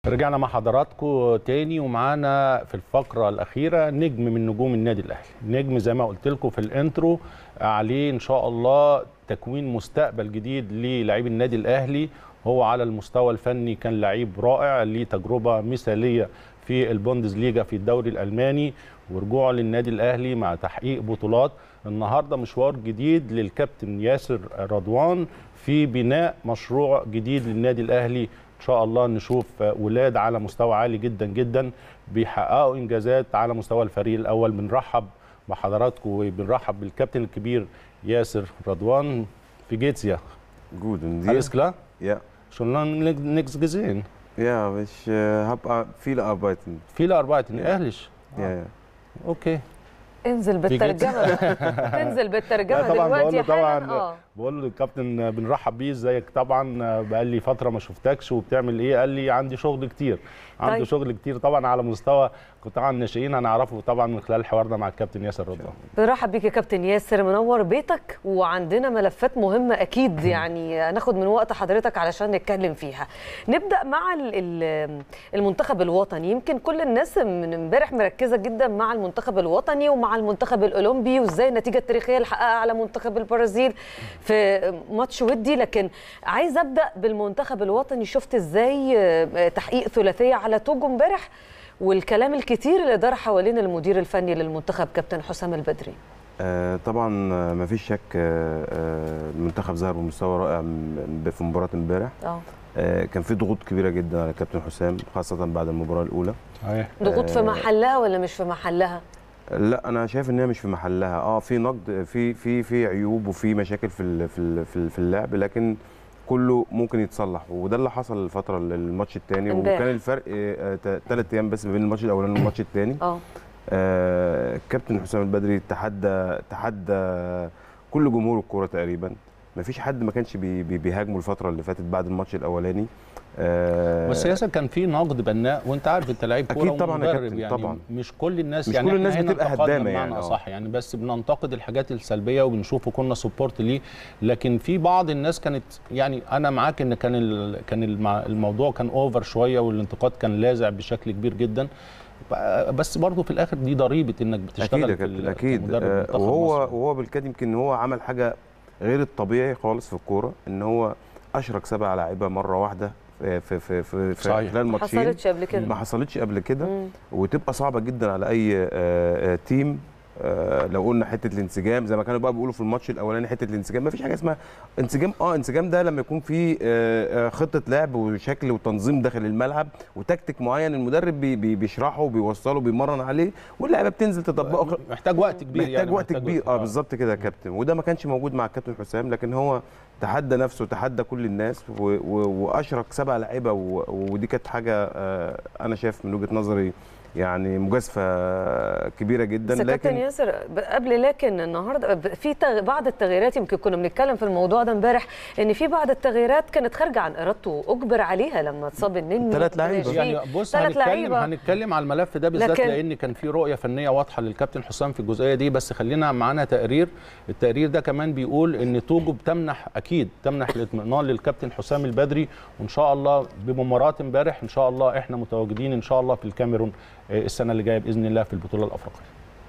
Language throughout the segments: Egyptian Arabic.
رجعنا مع حضراتكم تاني ومعانا في الفقرة الأخيرة نجم من نجوم النادي الأهلي نجم زي ما قلت لكم في الانترو عليه إن شاء الله تكوين مستقبل جديد للاعبي النادي الأهلي هو على المستوى الفني كان لعيب رائع ليه تجربة مثالية في البوندسليجا في الدوري الألماني ورجوعه للنادي الأهلي مع تحقيق بطولات النهارده مشوار جديد للكابتن ياسر رضوان في بناء مشروع جديد للنادي الأهلي ان شاء الله نشوف ولاد على مستوى عالي جدا جدا بيحققوا انجازات على مستوى الفريق الاول بنرحب بحضراتكم وبنرحب بالكابتن الكبير ياسر رضوان في جيتسيا Gut, und dir? Alles klar? Ja. Schon lange nichts gesehen. Ja, aber ich äh, habe viel arbeiten. Viele arbeiten, ehrlich? Ja, ja. Okay. انزل بالترجمه بقى. تنزل بالترجمه لا طبعا بقول دلوقتي له حالا طبعا اه بقول له الكابتن بنرحب بيه ازيك طبعا بقال لي فتره ما شفتكش وبتعمل ايه قال لي عندي شغل كتير عنده طيب. شغل كتير طبعا على مستوى قطاع الناشئين هنعرفه طبعا من خلال حوارنا مع الكابتن ياسر رضوان بنرحب بيك يا كابتن ياسر منور بيتك وعندنا ملفات مهمه اكيد يعني هناخد من وقت حضرتك علشان نتكلم فيها نبدا مع ال- ال- المنتخب الوطني يمكن كل الناس من امبارح مركزه جدا مع المنتخب الوطني ومع المنتخب الاولمبي وازاي النتيجه التاريخيه اللي حققها على منتخب البرازيل في ماتش ودي لكن عايز ابدا بالمنتخب الوطني شفت ازاي آه، تحقيق ثلاثيه على توجو امبارح والكلام الكتير اللي دار حوالين المدير الفني للمنتخب كابتن حسام البدري آه، طبعا ما فيش شك آه، آه، المنتخب ظهر بمستوى رائع م- في مباراه امبارح اه آه، كان في ضغوط كبيره جدا على كابتن حسام خاصه بعد المباراه الاولى صحيح ضغوط في آه. محلها ولا مش في محلها لا انا شايف ان هي مش في محلها اه في نقد في في في عيوب وفي مشاكل في ال- في ال- في ال- في اللعب لكن كله ممكن يتصلح وده اللي حصل الفتره الماتش الثاني امبارح. وكان الفرق ثلاث ايام بس ما بين الماتش الاولاني والماتش الثاني اه آه، كابتن حسام البدري تحدى تحدى كل جمهور الكوره تقريبا ما فيش حد ما كانش بي بي بيهاجمه الفتره اللي فاتت بعد الماتش الاولاني آه، بس ياسر كان في نقد بناء وانت عارف انت لعيب كوره أكيد طبعاً يا ومدرب كابتن، يعني طبعاً. مش كل الناس مش يعني كل إحنا الناس هنا بتبقى انتقدنا هدامة بمعنى يعني، آه. صح يعني بس بننتقد الحاجات السلبيه وبنشوف وكنا سبورت ليه لكن في بعض الناس كانت يعني انا معاك ان كان ال- كان الم- الموضوع كان اوفر شويه والانتقاد كان لاذع بشكل كبير جدا بس برضه في الاخر دي ضريبه انك بتشتغل اكيد يا في كابتن ال- اكيد كمدرب آه، منتخب وهو مصر. وهو بالكاد يمكن هو عمل حاجه غير الطبيعي خالص في الكوره ان هو اشرك سبع لاعيبه مره واحده في في في في, في صحيح. خلال ما ماتشين حصلتش قبل كده ما حصلتش قبل كده مم. وتبقى صعبه جدا على اي آه، آه، تيم آه، لو قلنا حته الانسجام زي ما كانوا بقى بيقولوا في الماتش الاولاني حته الانسجام ما فيش حاجه اسمها انسجام اه انسجام ده لما يكون في آه، آه، خطه لعب وشكل وتنظيم داخل الملعب وتكتيك معين المدرب بي- بي- بيشرحه وبيوصله بيمرن عليه واللعيبه بتنزل تطبقه محتاج وقت كبير محتاج يعني وقت كبير اه بالظبط كده يا كابتن وده ما كانش موجود مع الكابتن حسام لكن هو تحدى نفسه تحدى كل الناس و و واشرك سبع لعيبه و- ودي كانت حاجه آه انا شايف من وجهه نظري يعني مجازفه كبيره جدا بس يا كابتن لكن ياسر ب- قبل لكن النهارده ب- في تغ... بعض التغييرات يمكن كنا بنتكلم في الموضوع ده امبارح ان في بعض التغييرات كانت خارجه عن ارادته اجبر عليها لما اتصاب النني تلات لعيبة. ونجي. يعني بص تلات هنتكلم لعيبة. هنتكلم على الملف ده بالذات لكن- لان كان في رؤيه فنيه واضحه للكابتن حسام في الجزئيه دي بس خلينا معانا تقرير التقرير ده كمان بيقول ان توجو بتمنح اكيد تمنح الاطمئنان للكابتن حسام البدري وان شاء الله بمباراه امبارح ان شاء الله احنا متواجدين ان شاء الله في الكاميرون آه، السنه اللي جايه باذن الله في البطوله الافريقيه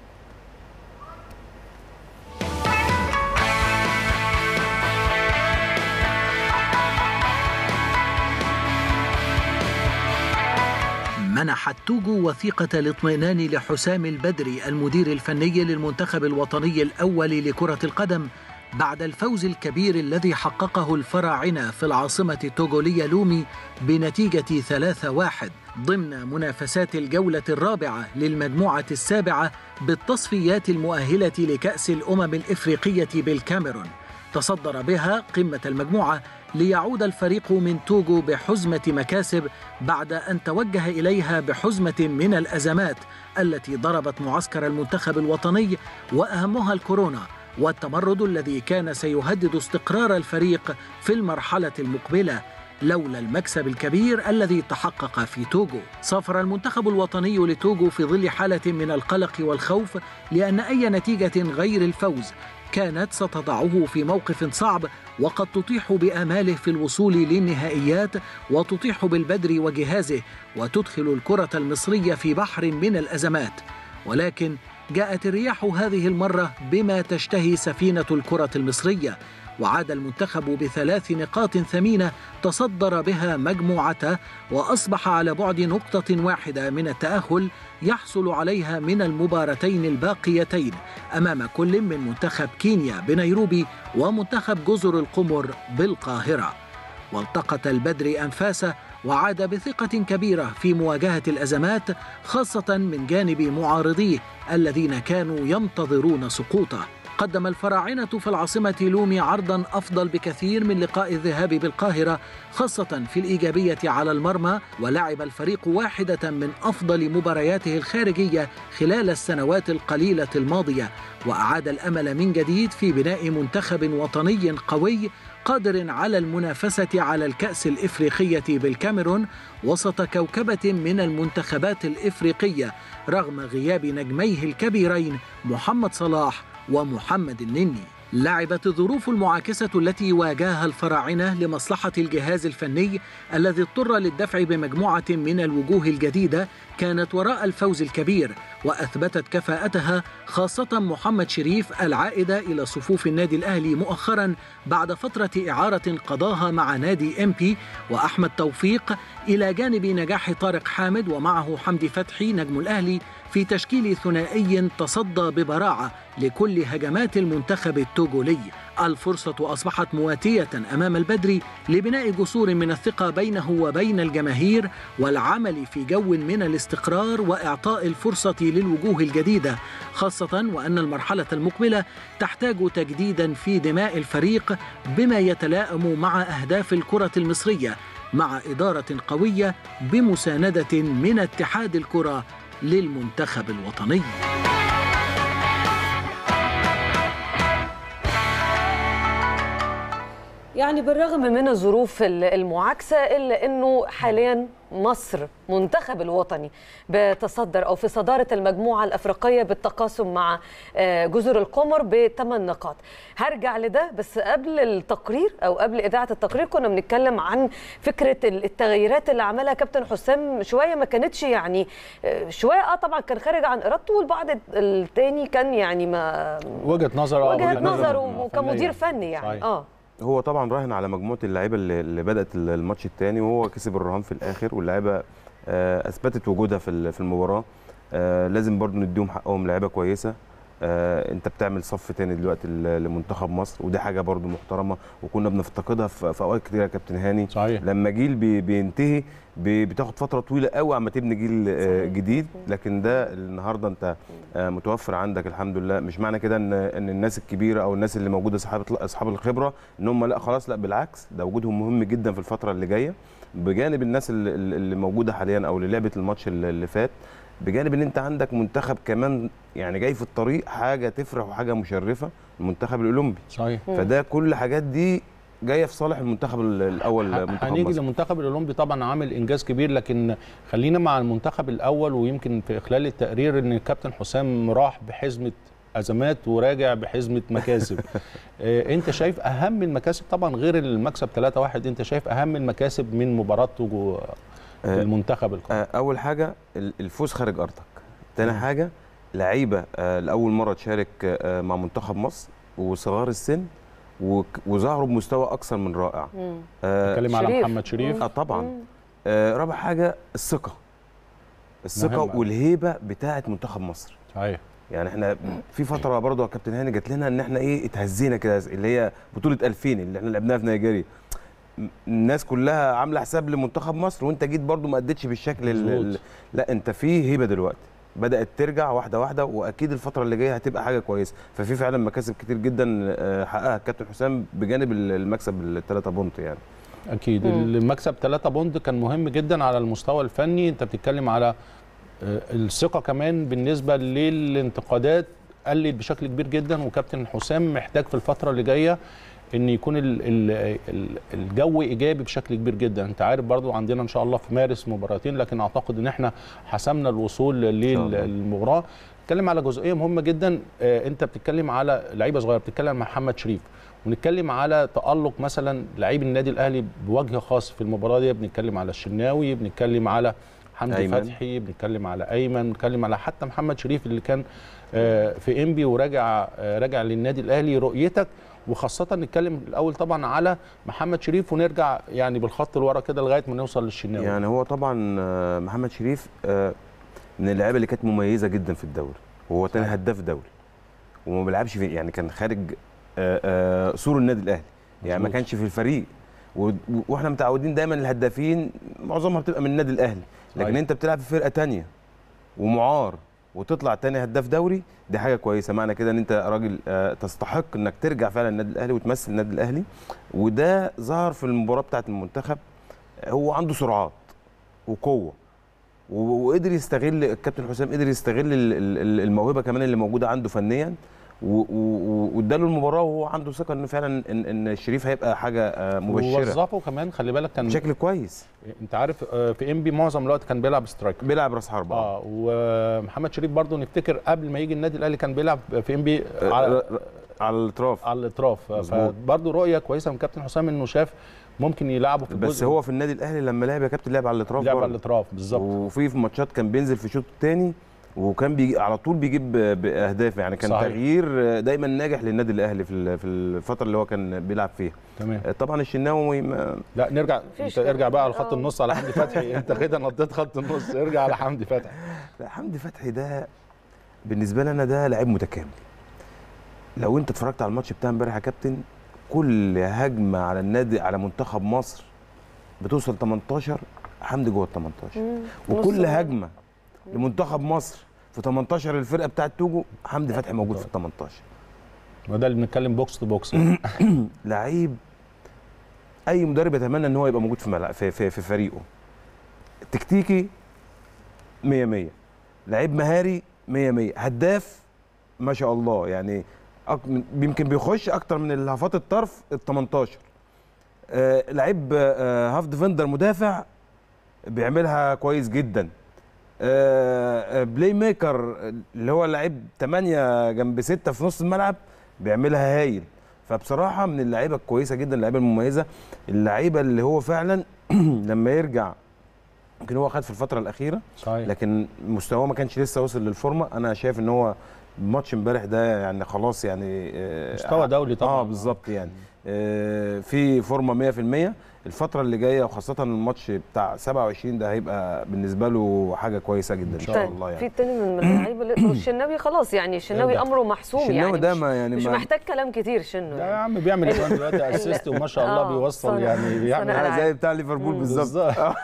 منحت توجو وثيقة الاطمئنان لحسام البدري المدير الفني للمنتخب الوطني الأول لكرة القدم بعد الفوز الكبير الذي حققه الفراعنة في العاصمة التوغولية لومي بنتيجة 3-1 ضمن منافسات الجولة الرابعة للمجموعة السابعة بالتصفيات المؤهلة لكأس الأمم الإفريقية بالكاميرون تصدر بها قمة المجموعة ليعود الفريق من توجو بحزمة مكاسب بعد أن توجه إليها بحزمة من الأزمات التي ضربت معسكر المنتخب الوطني وأهمها الكورونا والتمرد الذي كان سيهدد استقرار الفريق في المرحلة المقبلة لولا المكسب الكبير الذي تحقق في توجو سافر المنتخب الوطني لتوجو في ظل حالة من القلق والخوف لأن أي نتيجة غير الفوز كانت ستضعه في موقف صعب وقد تطيح بآماله في الوصول للنهائيات وتطيح بالبدر وجهازه وتدخل الكرة المصرية في بحر من الأزمات ولكن جاءت الرياح هذه المرة بما تشتهي سفينة الكرة المصرية وعاد المنتخب بثلاث نقاط ثمينة تصدر بها مجموعته وأصبح على بعد نقطة واحدة من التأهل يحصل عليها من المباراتين الباقيتين أمام كل من منتخب كينيا بنيروبي ومنتخب جزر القمر بالقاهرة والتقط البدر أنفاسه وعاد بثقة كبيرة في مواجهة الأزمات خاصة من جانب معارضيه الذين كانوا ينتظرون سقوطه قدم الفراعنة في العاصمة لومي عرضا أفضل بكثير من لقاء الذهاب بالقاهرة خاصة في الإيجابية على المرمى ولعب الفريق واحدة من أفضل مبارياته الخارجية خلال السنوات القليلة الماضية وأعاد الأمل من جديد في بناء منتخب وطني قوي قادر على المنافسة على الكأس الإفريقية بالكاميرون وسط كوكبة من المنتخبات الإفريقية رغم غياب نجميه الكبيرين محمد صلاح ومحمد النني لعبت الظروف المعاكسة التي واجهها الفراعنة لمصلحة الجهاز الفني الذي اضطر للدفع بمجموعة من الوجوه الجديدة كانت وراء الفوز الكبير وأثبتت كفاءتها خاصة محمد شريف العائدة إلى صفوف النادي الأهلي مؤخرا بعد فترة إعارة قضاها مع نادي إمبي وأحمد توفيق إلى جانب نجاح طارق حامد ومعه حمدي فتحي نجم الأهلي في تشكيل ثنائي تصدى ببراعة لكل هجمات المنتخب التوغولي الفرصة أصبحت مواتية أمام البدري لبناء جسور من الثقة بينه وبين الجماهير والعمل في جو من الاستقرار وإعطاء الفرصة للوجوه الجديدة خاصة وأن المرحلة المقبلة تحتاج تجديدا في دماء الفريق بما يتلائم مع أهداف الكرة المصرية مع إدارة قوية بمساندة من اتحاد الكرة للمنتخب الوطني يعني بالرغم من الظروف المعاكسة إلا أنه حاليا مصر منتخب الوطني بتصدر أو في صدارة المجموعة الأفريقية بالتقاسم مع جزر القمر بثمان نقاط هرجع لده بس قبل التقرير أو قبل إذاعة التقرير كنا بنتكلم عن فكرة التغييرات اللي عملها كابتن حسام شوية ما كانتش يعني شوية اه طبعا كان خارج عن إرادته والبعض التاني كان يعني ما وجهة نظر وجهة نظر وكمدير فني يعني صحيح. اه هو طبعا راهن على مجموعه اللعيبه اللي, اللي بدات الماتش الثاني وهو كسب الرهان في الاخر واللعيبه آه، اثبتت وجودها في ال- في المباراه آه، لازم برضو نديهم حقهم لعيبه كويسه آه، انت بتعمل صف تاني دلوقتي ل- لمنتخب مصر ودي حاجه برضو محترمه وكنا بنفتقدها في في اوقات كتير يا كابتن هاني صحيح لما جيل بي بينتهي بي بتاخد فتره طويله قوي عما تبني جيل آه، جديد لكن ده النهارده انت آه، متوفر عندك الحمد لله مش معنى كده ان ان الناس الكبيره او الناس اللي موجوده اصحاب اصحاب الخبره ان هم لا خلاص لا بالعكس ده وجودهم مهم جدا في الفتره اللي جايه بجانب الناس اللي, اللي موجوده حاليا او اللي لعبت الماتش اللي اللي فات بجانب ان انت عندك منتخب كمان يعني جاي في الطريق حاجه تفرح وحاجه مشرفه المنتخب الاولمبي صحيح فده كل الحاجات دي جايه في صالح المنتخب الاول منتخب هنيجي مصر للمنتخب الاولمبي طبعا عامل انجاز كبير لكن خلينا مع المنتخب الاول ويمكن في خلال التقرير ان الكابتن حسام راح بحزمه ازمات وراجع بحزمه مكاسب آه، انت شايف اهم المكاسب طبعا غير المكسب 3-1 انت شايف اهم المكاسب من مباراته جو آه، المنتخب القادم آه، اول حاجه ال- الفوز خارج ارضك تاني حاجه لعيبه آه، لاول مره تشارك آه، مع منتخب مصر وصغار السن وك- وظهروا بمستوى اكثر من رائع مم. آه، اتكلم على شريف. محمد شريف اه طبعا مم. آه، رابع حاجه الثقه الثقه مهم أوي. والهيبه بتاعه منتخب مصر صحيح يعني احنا في فتره برضه يا كابتن هاني جات لنا ان احنا ايه اتهزينا كده اللي هي بطوله 2000 اللي احنا لعبناها في نيجيريا م- الناس كلها عامله حساب لمنتخب مصر وانت جيت برضه ما اديتش بالشكل ال- ال- مظبوط. لا انت في هيبه دلوقتي بدات ترجع واحده واحده واكيد الفتره اللي جايه هتبقى حاجه كويسه ففي فعلا مكاسب كتير جدا آه، حققها الكابتن حسام بجانب ال- المكسب الثلاثه بونت يعني اكيد مم. المكسب 3 بوند كان مهم جدا على المستوى الفني انت بتتكلم على آه، الثقه كمان بالنسبه للانتقادات قلت بشكل كبير جدا وكابتن حسام محتاج في الفتره اللي جايه ان يكون ال ال ال الجو ايجابي بشكل كبير جدا انت عارف برضو عندنا ان شاء الله في مارس مباراتين لكن اعتقد ان احنا حسمنا الوصول الله. للمباراه بتتكلم على جزئيه مهمه جدا آه، انت بتتكلم على لعيبه صغيره بتتكلم مع محمد شريف ونتكلم على تالق مثلا لعيب النادي الاهلي بوجه خاص في المباراه دي بنتكلم على الشناوي بنتكلم على حمدي أيمن. فتحي بنتكلم على ايمن بنتكلم على حتى محمد شريف اللي كان آه، في انبي وراجع آه، راجع للنادي الاهلي رؤيتك وخاصة نتكلم الأول طبعا على محمد شريف ونرجع يعني بالخط لورا كده لغاية ما نوصل للشناوي يعني هو طبعا آه، محمد شريف آه، من اللعيبه اللي كانت مميزه جدا في الدوري وهو تاني صحيح. هداف دوري وما بيلعبش في يعني كان خارج آه، آه، سور النادي الاهلي يعني ما مظبوط. كانش في الفريق و- واحنا متعودين دايما الهدافين معظمها بتبقى من النادي الاهلي لكن صحيح. انت بتلعب في فرقه تانية ومعار وتطلع تاني هداف دوري دي حاجه كويسه معنى كده ان انت راجل آه، تستحق انك ترجع فعلا النادي الاهلي وتمثل النادي الاهلي وده ظهر في المباراه بتاعه المنتخب هو عنده سرعات وقوه و- وقدر يستغل الكابتن حسام قدر يستغل ال- ال- الموهبه كمان اللي موجوده عنده فنيا و- و- واداله المباراه وهو عنده ثقه ان فعلا ان ان الشريف هيبقى حاجه آه، مبشره ووظفه كمان خلي بالك كان بشكل كويس انت عارف آه، في انبي معظم الوقت كان بيلعب سترايكر بيلعب راس حربه اه ومحمد شريف برضو نفتكر قبل ما يجي النادي الاهلي كان بيلعب في انبي آه، على على الاطراف على الاطراف مظبوط. فبرضو رؤيه كويسه من كابتن حسام انه شاف ممكن يلعبه في بس الجزء هو في النادي الاهلي لما لعب يا كابتن لعب على الاطراف لعب على برضه. الاطراف بالظبط وفي في ماتشات كان بينزل في الشوط الثاني وكان بيجي على طول بيجيب ب- باهداف يعني كان صحيح. تغيير دايما ناجح للنادي الاهلي في ال- في الفتره اللي هو كان بيلعب فيها تمام طبعا الشناوي ما- لا نرجع مفيش انت ارجع بقى على كلام. خط آه. النص على حمدي فتحي انت كده نطيت خط النص ارجع على حمدي فتحي لا حمدي فتحي ده بالنسبه لي انا ده لعيب متكامل لو انت اتفرجت على الماتش بتاع امبارح يا كابتن كل هجمه على النادي على منتخب مصر بتوصل 18 حمدي جوه ال 18 مم. وكل نص هجمه لمنتخب مصر في 18 الفرقه بتاعت توجو حمدي فتحي موجود في ال 18 وده اللي بنتكلم بوكس تو بوكس لعيب اي مدرب يتمنى ان هو يبقى موجود في ملعب في, في, في فريقه تكتيكي 100 100 لعيب مهاري 100 100 هداف ما شاء الله يعني أك... يمكن بيخش اكتر من الهافات الطرف ال 18 آه لعيب آه هاف ديفندر مدافع بيعملها كويس جدا آه آه، بلاي ميكر اللي هو لعيب 8 جنب 6 في نص الملعب بيعملها هايل فبصراحه من اللعيبه الكويسه جدا اللعيبه المميزه اللعيبه اللي هو فعلا لما يرجع يمكن هو خد في الفتره الاخيره صحيح لكن مستواه ما كانش لسه وصل للفورمه انا شايف ان هو ماتش امبارح ده يعني خلاص يعني آه، مستوى دولي طبعا اه بالظبط يعني آه، في فورمه 100% الفتره اللي جايه وخاصه الماتش بتاع 27 ده هيبقى بالنسبه له حاجه كويسه جدا ان شاء طيب الله يعني في تاني من من اللعيبه اللي والشناوي خلاص يعني الشناوي يرجع. امره محسوم الشناوي يعني ده مش, ما يعني مش ما محتاج كلام كتير شنو ده يا يعني. عم بيعمل كمان دلوقتي اسيست وما شاء الله آه، بيوصل صنع- يعني بيعمل صنع. آه، زي بتاع ليفربول مم. بالظبط بالظبط. آه.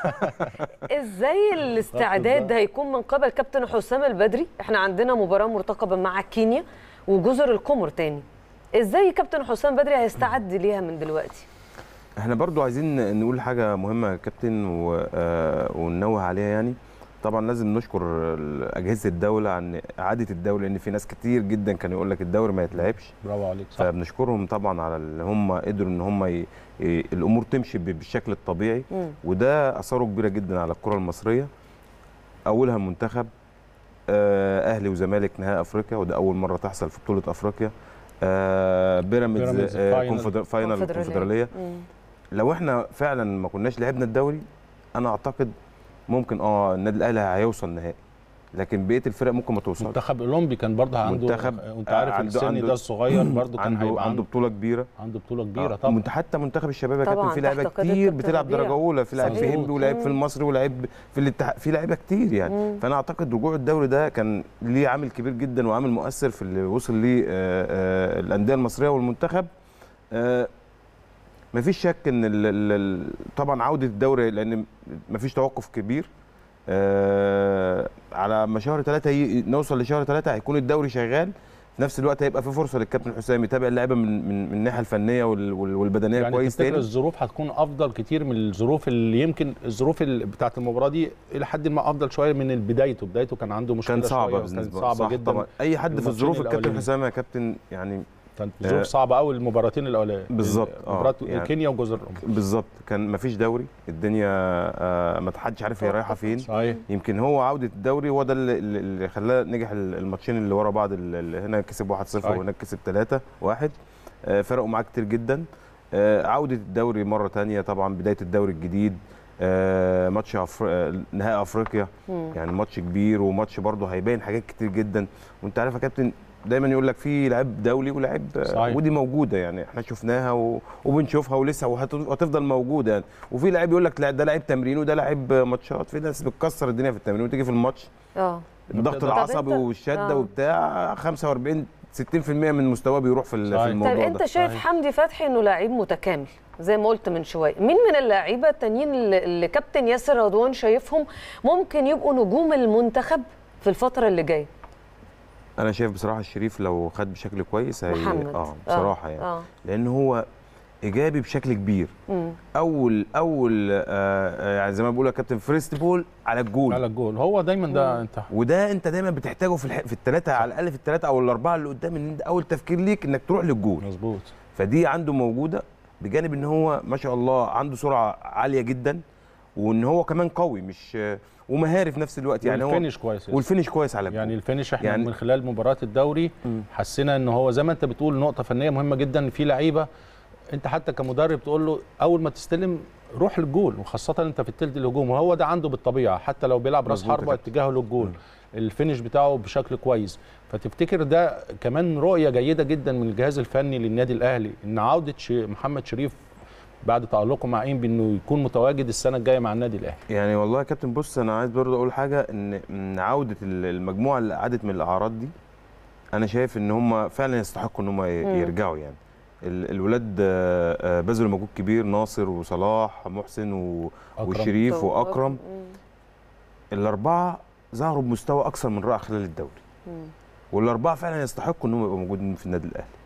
ازاي الاستعداد هيكون من قبل كابتن حسام البدري احنا عندنا مباراه مرتقبه مع كينيا وجزر القمر تاني ازاي كابتن حسام بدري هيستعد ليها من دلوقتي احنا برضو عايزين نقول حاجه مهمه يا كابتن و- آه، وننوه عليها يعني طبعا لازم نشكر اجهزه الدوله عن اعاده الدوري لان في ناس كتير جدا كانوا يقول لك الدوري ما يتلعبش برافو عليك صح فبنشكرهم طبعا على اللي هم قدروا ان هم ي... ي... الامور تمشي ب- بالشكل الطبيعي مم. وده اثاره كبيره جدا على الكره المصريه اولها المنتخب آه، اهلي وزمالك نهائي افريقيا وده اول مره تحصل في بطوله افريقيا آه، بيراميدز بيراميدز آه، فاينل. كونفدر- فاينل كونفدرالية. الكونفدراليه مم. لو احنا فعلا ما كناش لعبنا الدوري انا اعتقد ممكن اه النادي الاهلي هيوصل نهائي لكن بقيه الفرق ممكن ما توصلش منتخب اولمبي كان برضه عنده منتخب، وانت آه، عارف عنده- السن عنده- ده الصغير برضه كان عنده هيبقى عنده بطوله كبيره عنده بطوله كبيره آه، طبعا ومنت- حتى منتخب الشباب يا طبعاً، كابتن في لعيبه تحت قيادة كتير كابتن بتلعب ربيع. درجه اولى في لعيب في صحيح. هند ولعيب في مم. المصري ولعيب في الاتحاد في لعيبه كتير يعني مم. فانا اعتقد رجوع الدوري ده كان ليه عامل كبير جدا وعامل مؤثر في اللي وصل ليه آه، آه، الانديه المصريه والمنتخب آه، مفيش شك ان ال- ال- ال- طبعا عوده الدوري لان مفيش توقف كبير آه، على ما شهر ثلاثة ي- نوصل لشهر ثلاثة هيكون الدوري شغال في نفس الوقت هيبقى في فرصه للكابتن حسام يتابع اللعيبه من من من الناحيه الفنيه وال- وال- والبدنيه يعني كويس تفتكر تاني الظروف هتكون افضل كتير من الظروف اللي يمكن الظروف اللي بتاعت المباراه دي الى حد ما افضل شويه من بدايته بدايته كان عنده مشكله كان صعبه شوية بالنسبه وكانت له صعبه صح جدا طبعا اي حد في الماتشين الظروف الكابتن الأولانيين. حسام يا كابتن يعني كانت ظروف آه، صعبه قوي المباراتين الاولانيه بالظبط، آه، مباراه يعني- كينيا وجزر القمر بالظبط كان مفيش دوري الدنيا آه، ما حدش عارف هي رايحه فين صحيح يمكن هو عوده الدوري هو ده اللي, اللي خلاه نجح الماتشين اللي ورا بعض اللي هنا كسب 1-0 صحيح. وهناك كسب 3-1 آه، فرقوا معاه كتير جدا آه، عوده الدوري مره تانية طبعا بدايه الدوري الجديد آه، ماتش أفر... آه، نهائي افريقيا مم. يعني ماتش كبير وماتش برضه هيبين حاجات كتير جدا وانت عارف يا كابتن دايما يقول لك في لعيب دولي ولاعيب صحيح. ودي موجوده يعني احنا شفناها و... وبنشوفها ولسه وهت- وهتفضل موجوده يعني وفي لعيب يقول لك لا ده لعيب تمرين وده لعيب ماتشات في ناس بتكسر الدنيا في التمرين وتيجي في الماتش اه الضغط طب العصبي أنت- والشده آه. وبتاع 45 60% من مستواه بيروح في ال- في صحيح. الموضوع طيب انت ده شايف صحيح. حمدي فتحي انه لعيب متكامل زي ما قلت من شويه مين من اللعيبه التانيين اللي اللي كابتن ياسر رضوان شايفهم ممكن يبقوا نجوم المنتخب في الفتره اللي جايه انا شايف بصراحه الشريف لو خد بشكل كويس هي محمد اه بصراحه يعني اه لان هو ايجابي بشكل كبير مم. اول اول آه آه، يعني زي ما بيقولوا يا كابتن فيرست بول على الجول على الجول هو دايما ده انت وده انت دايما بتحتاجه في الح... في الثلاثه على الاقل في الثلاثه او الاربعه اللي قدام ان انت اول تفكير ليك انك تروح للجول مظبوط فدي عنده موجوده بجانب ان هو ما شاء الله عنده سرعه عاليه جدا وان هو كمان قوي مش ومهاري في نفس الوقت يعني هو والفينش كويس والفينش كويس على الجول يعني الفينش احنا يعني- يعني من خلال مباراه الدوري مم. حسينا ان هو زي ما انت بتقول نقطه فنيه مهمه جدا إن في لعيبه انت حتى كمدرب تقول له اول ما تستلم روح للجول وخاصه انت في التلت الهجوم وهو ده عنده بالطبيعه حتى لو بيلعب راس مظبوط يا حربه كابتن. اتجاهه للجول الفينش بتاعه بشكل كويس فتفتكر ده كمان رؤيه جيده جدا من الجهاز الفني للنادي الاهلي ان عوده ش- محمد شريف بعد تالقه مع انبي انه يكون متواجد السنه الجايه مع النادي الاهلي يعني والله يا كابتن بص انا عايز برضه اقول حاجه ان ان عوده ال- المجموعه اللي قعدت من الاعراض دي انا شايف ان هم فعلا يستحقوا ان هم ي- مم. يرجعوا يعني ال- الولاد آه، آه، بذلوا مجهود كبير ناصر وصلاح محسن و- أكرم. وشريف واكرم مم. الاربعه ظهروا بمستوى اكثر من رائع خلال الدوري مم. والاربعه فعلا يستحقوا انهم يبقوا موجودين في النادي الاهلي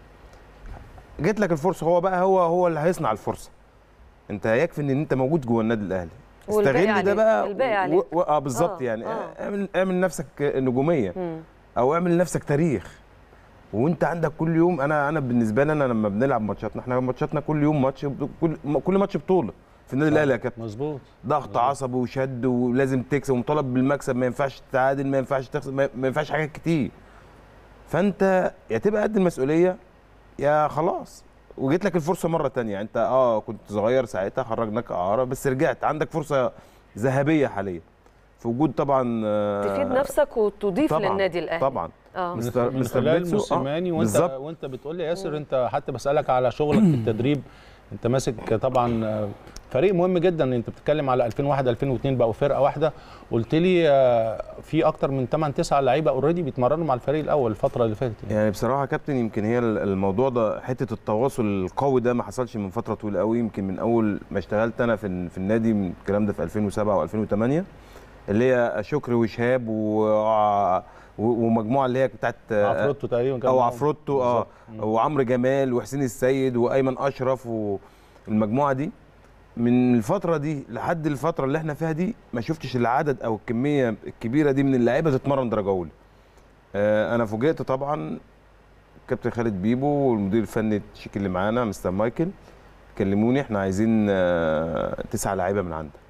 جت لك الفرصه هو بقى هو هو اللي هيصنع الفرصه انت يكفي ان انت موجود جوه النادي الاهلي والباقي استغل ده عليك. بقى الباقي و- عليك. و- اه بالظبط آه، يعني آه. اعمل اعمل نفسك نجوميه مم. او اعمل لنفسك تاريخ وانت عندك كل يوم انا انا بالنسبه لي انا لما بنلعب ماتشاتنا احنا ماتشاتنا كل يوم ماتش كل كل ماتش بطوله في النادي الاهلي يا كابتن مظبوط ضغط عصبي وشد ولازم تكسب ومطالب بالمكسب ما ينفعش تتعادل ما ينفعش تخسر ما ما ينفعش حاجات كتير فانت يا تبقى قد المسؤوليه يا خلاص وجيت لك الفرصه مره تانية انت اه كنت صغير ساعتها خرجناك اعاره بس رجعت عندك فرصه ذهبيه حاليا في وجود طبعا آه، تفيد نفسك وتضيف طبعا للنادي الاهلي طبعا اه من, مستر- من مستر خلال بيتسو، آه، موسيماني وانت بالظبط. وانت بتقول لي ياسر انت حتى بسالك على شغلك في التدريب انت ماسك طبعا آه، فريق مهم جدا انت بتتكلم على 2001 2002 بقوا فرقه واحده قلت لي آه، في اكتر من 8 9 لعيبه اوريدي بيتمرنوا مع الفريق الاول الفتره اللي فاتت يعني. يعني بصراحه يا كابتن يمكن هي ال- الموضوع ده حته التواصل القوي ده ما حصلش من فتره طويله قوي يمكن من اول ما اشتغلت انا في ال- في النادي من الكلام ده في 2007 او 2008 اللي هي شكري وشهاب و... و- ومجموعه اللي هي بتاعت عفروتو تقريبا كان او معاهم. عفروتو اه بالظبط. وعمرو جمال وحسين السيد وايمن اشرف والمجموعه دي من الفتره دي لحد الفتره اللي احنا فيها دي ما شفتش العدد او الكميه الكبيره دي من اللعيبه تتمرن درجه اولى آه انا فوجئت طبعا كابتن خالد بيبو والمدير الفني الشيك اللي معانا مستر مايكل كلموني احنا عايزين آه تسعه لعيبه من عندك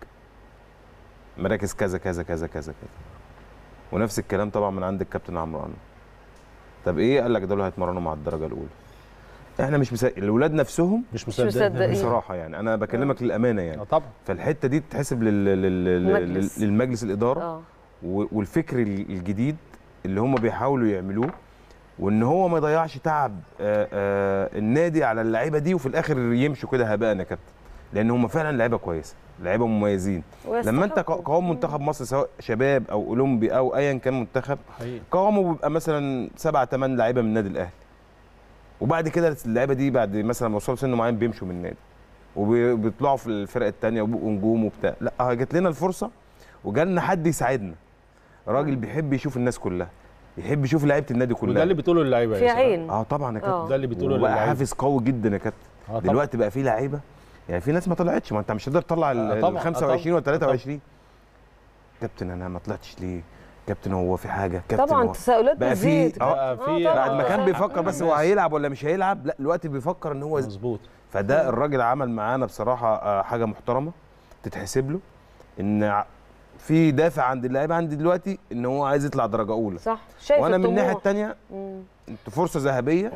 مراكز كذا كذا كذا كذا كذا ونفس الكلام طبعا من عند الكابتن عمرو انور طب ايه قال لك دول هيتمرنوا مع الدرجه الاولى احنا مش مصدق الاولاد نفسهم مش مصدقين. مصدقين بصراحه يعني انا بكلمك للامانه يعني آه، طبعا فالحته دي تتحسب لل... لل... لل... مجلس. للمجلس الاداره اه و- والفكر ال- الجديد اللي هم بيحاولوا يعملوه وان هو ما يضيعش تعب آه، آه، النادي على اللعيبه دي وفي الاخر يمشوا كده هباء يا كابتن لان هم فعلا لعيبه كويسه لعيبه مميزين لما انت ق- قوام منتخب مصر سواء شباب او اولمبي او ايا كان منتخب حقيقي قوامه بيبقى مثلا سبعة ثمان لعيبه من النادي الاهلي وبعد كده اللعيبه دي بعد مثلا ما وصلوا سن معين بيمشوا من النادي وبيطلعوا في الفرق الثانيه وبيبقوا نجوم وبتاع لا جت لنا الفرصه وجالنا حد يساعدنا راجل بيحب يشوف الناس كلها يحب يشوف لعيبه النادي كلها وده اللي بتقوله اللعيبه يا في ياسر. عين اه طبعا يا كابتن اه ده اللي بتقوله وبقى للعيبه حافز قوي جدا يا كابتن آه، طبعاً. دلوقتي بقى في لعيبه يعني في ناس ما طلعتش ما انت مش هتقدر تطلع آه، ال طبعاً، آه، 25 ولا طبعاً. 23 كابتن انا ما طلعتش ليه كابتن هو في حاجه كابتن طبعا هو تساؤلات بقى في بتزيد اه بقى في طبعاً. بعد ما كان آه. بيفكر بس هو حماس. هيلعب ولا مش هيلعب لا دلوقتي بيفكر ان هو مظبوط فده الراجل عمل معانا بصراحه آه، حاجه محترمه تتحسب له ان ع- في دافع عند اللعيبه عندي دلوقتي ان هو عايز يطلع درجه اولى صح شايف وانا من الناحيه الطموح. الثانيه مم. انت فرصه ذهبيه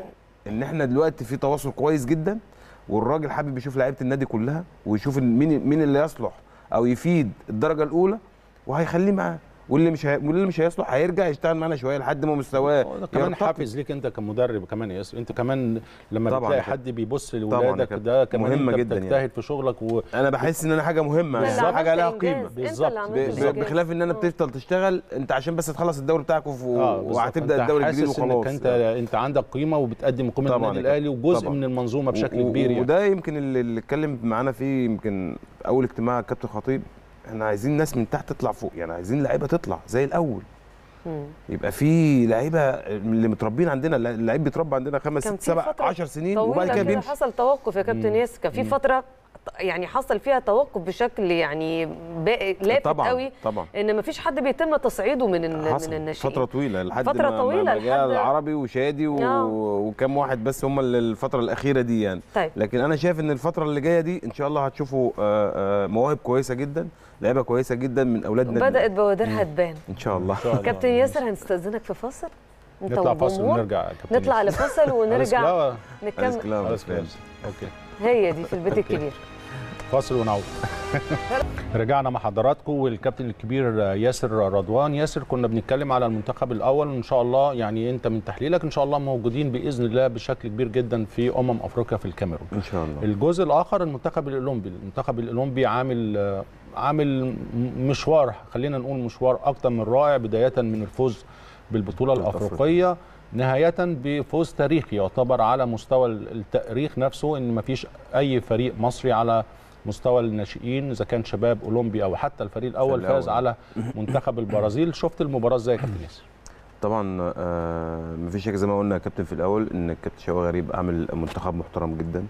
ان احنا دلوقتي في تواصل كويس جدا والراجل حابب يشوف لعيبه النادي كلها ويشوف مين مين اللي يصلح او يفيد الدرجه الاولى وهيخليه معاه واللي مش هي... واللي مش هيصلح هيرجع يشتغل معانا شويه لحد ما مستواه ده كمان يرتقي. حافز ليك انت كمدرب كمان يا ياسر انت كمان لما طبعاً بتلاقي يا كابتن. حد بيبص طبعاً يا لاولادك كابتن. ده كمان مهمة انت جداً يعني. بتجتهد في شغلك و... انا بحس ان انا حاجه مهمه ده اللي يعني حاجه لها عملت قيمه إنجاز. أنت بالظبط. اللي عملت ب- ب- الإنجاز. بخلاف ان انا آه. بتفضل تشتغل انت عشان بس تخلص الدوري بتاعك وف- آه، بالظبط. وهتبدا أنت الدوري الجديد حاسس انك وخلاص انت انت عندك قيمه وبتقدم قيمه طبعاً للنادي يا الاهلي كابتن. وجزء طبعاً. من المنظومه بشكل و- و- كبير يعني وده يمكن اللي اللي اتكلم معانا فيه يمكن اول اجتماع الكابتن خطيب احنا عايزين ناس من تحت تطلع فوق يعني عايزين لعيبه تطلع زي الاول مم. يبقى في لعيبه اللي متربين عندنا اللعيب بيتربى عندنا خمس كان ست في سبع فترة 10 سنين وبعد طويله كده كده بيمشي حصل توقف يا كابتن ياسر كان في فتره يعني حصل فيها توقف بشكل يعني با- لافت طبعا قوي طبعا ان مفيش حد بيتم تصعيده من ال- من حصل الناشئين فتره طويله لحد فترة ما طويلة ما جاء لحد- العربي وشادي و... آه. وكم واحد بس هم اللي الفتره الاخيره دي يعني طيب لكن انا شايف ان الفتره اللي جايه دي ان شاء الله هتشوفوا آه، آه، مواهب كويسه جدا لعيبه كويسه جدا من اولادنا بدات بوادرها تبان ان شاء الله إن شاء الله. كابتن ياسر هنستاذنك في فاصل انت نطلع فاصل والجمهور. ونرجع يا كابتن نطلع ياسر. لفاصل خلاص ونرجع كده؟ نكمل الكلام خلاص بس كده. اوكي هي دي في البيت الكبير فاصل ونعود رجعنا مع حضراتكم والكابتن الكبير ياسر رضوان ياسر كنا بنتكلم على المنتخب الاول ان شاء الله يعني انت من تحليلك ان شاء الله موجودين باذن الله بشكل كبير جدا في امم افريقيا في الكاميرون ان شاء الله الجزء الاخر المنتخب الاولمبي المنتخب الاولمبي عامل آه، عامل م- مشوار خلينا نقول مشوار اكتر من رائع بدايه من الفوز بالبطوله بطولة الافريقيه نهايه بفوز تاريخي يعتبر على مستوى التاريخ نفسه ان مفيش اي فريق مصري على مستوى الناشئين اذا كان شباب اولمبي او حتى الفريق الاول الأول. فاز على منتخب البرازيل شفت المباراه ازاي يا كابتن ياسر طبعا آه مفيش حاجه زي ما قلنا يا كابتن في الاول ان الكابتن شوقي غريب عامل منتخب محترم جدا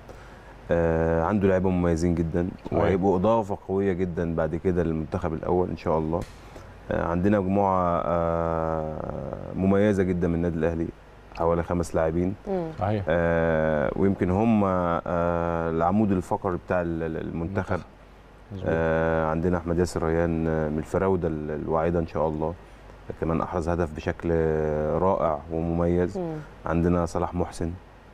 آه عنده لعيبه مميزين جدا صحيح. وهيبقوا اضافه قويه جدا بعد كده للمنتخب الاول ان شاء الله آه عندنا مجموعه آه مميزه جدا من النادي الاهلي حوالي خمس لاعبين مم. صحيح آه ويمكن هم آه العمود الفقري بتاع ال- ال- المنتخب مظبوط. آه عندنا احمد ياسر ريان آه، من الفراوده ال- الواعده ان شاء الله كمان احرز هدف بشكل آه، رائع ومميز مم. عندنا صلاح محسن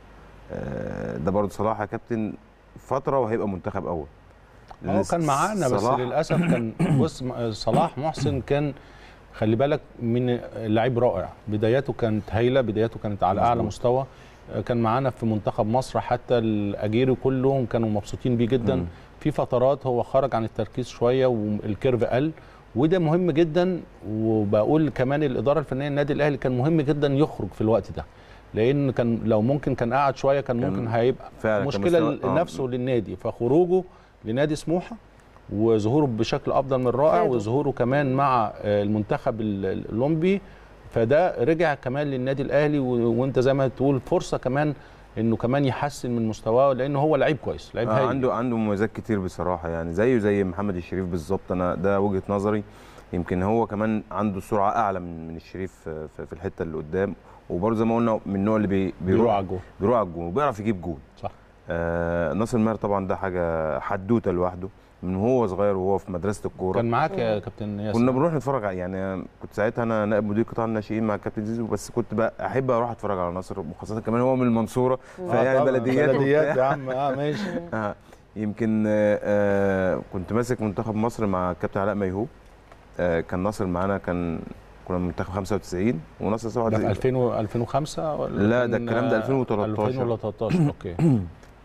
آه، ده برضه صلاح يا كابتن فتره وهيبقى منتخب اول هو لأن كان معانا بس صلاح- للاسف كان بص م- صلاح محسن كان خلي بالك من لعيب رائع بداياته كانت هايله بداياته كانت على اعلى مظبوط. مستوى كان معانا في منتخب مصر حتى الاجيري كلهم كانوا مبسوطين بيه جدا مم. في فترات هو خرج عن التركيز شويه والكيرف قل وده مهم جدا وبقول كمان الاداره الفنيه النادي الاهلي كان مهم جدا يخرج في الوقت ده لان كان لو ممكن كان قعد شويه كان كان ممكن هيبقى فعلا كان مشكله مستوى- آه. لنفسه للنادي فخروجه لنادي سموحه وظهوره بشكل افضل من رائع فادوا. وظهوره كمان مع آه، المنتخب ال- الاولمبي فده رجع كمان للنادي الاهلي و- وانت زي ما تقول فرصه كمان انه كمان يحسن من مستواه لانه هو لعيب كويس لعيب آه هايل عنده عنده مميزات كتير بصراحه يعني زيه زي محمد الشريف بالظبط انا ده وجهه نظري يمكن هو كمان عنده سرعه اعلى من من الشريف في, في- في الحته اللي قدام وبرضه زي ما قلنا من النوع اللي بي بيروح على الجول بيروح على الجون وبيعرف يجيب جون صح آه ناصر ماهر طبعا ده حاجه حدوته لوحده من هو صغير وهو في مدرسه الكوره كان معاك يا كابتن ياسر كنا بنروح نتفرج على يعني كنت ساعتها انا نائب مدير قطاع الناشئين مع الكابتن زيزو بس كنت بقى احب اروح اتفرج على ناصر وخاصه كمان هو من المنصوره آه فيعني طبعاً، بلديات بلديات وبتاع. يا عم اه ماشي آه. يمكن آه آه كنت ماسك منتخب مصر مع الكابتن علاء ميهوب آه كان ناصر معانا كان كنا منتخب 95 وناصر ده في 97 2000 و- 2005 ولا لا، ده كان، الكلام ده آه، 2013. 2013 اوكي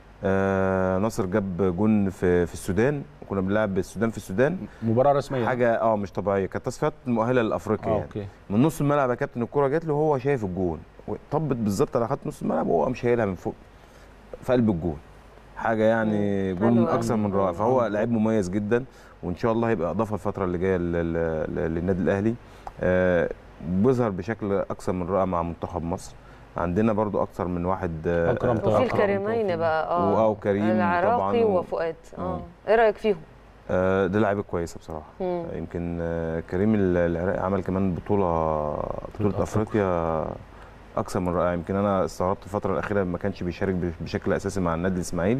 آه ناصر جاب جون في في السودان وكنا بنلعب السودان في السودان مباراه رسميه حاجه اه مش طبيعيه كانت تصفيات مؤهله لافريقيا اه يعني اوكي من نص الملعب يا كابتن الكوره جات له وهو شايف الجون طبت بالظبط على خط نص الملعب وهو قام شايلها من فوق في قلب الجون حاجه يعني مم. جون حلو أوي. اكثر من رائع مم. فهو لعيب مميز جدا وان شاء الله هيبقى اضافه الفتره اللي جايه لل- لل- للنادي الاهلي آه، بيظهر بشكل اكثر من رائع مع منتخب مصر عندنا برضو اكثر من واحد آه، أكرم آه، طبعاً. وفي أكرم الكريمين بقى اه وأو كريم العراقي طبعاً و- وفؤاد اه مم. ايه رايك فيهم؟ آه، ده لعيبه كويسه بصراحه مم. يمكن آه، كريم ال- العراقي عمل كمان بطوله بطوله أفريقيا. افريقيا اكثر من رائع يمكن انا استغربت الفتره الاخيره ما كانش بيشارك بشكل اساسي مع النادي الاسماعيلي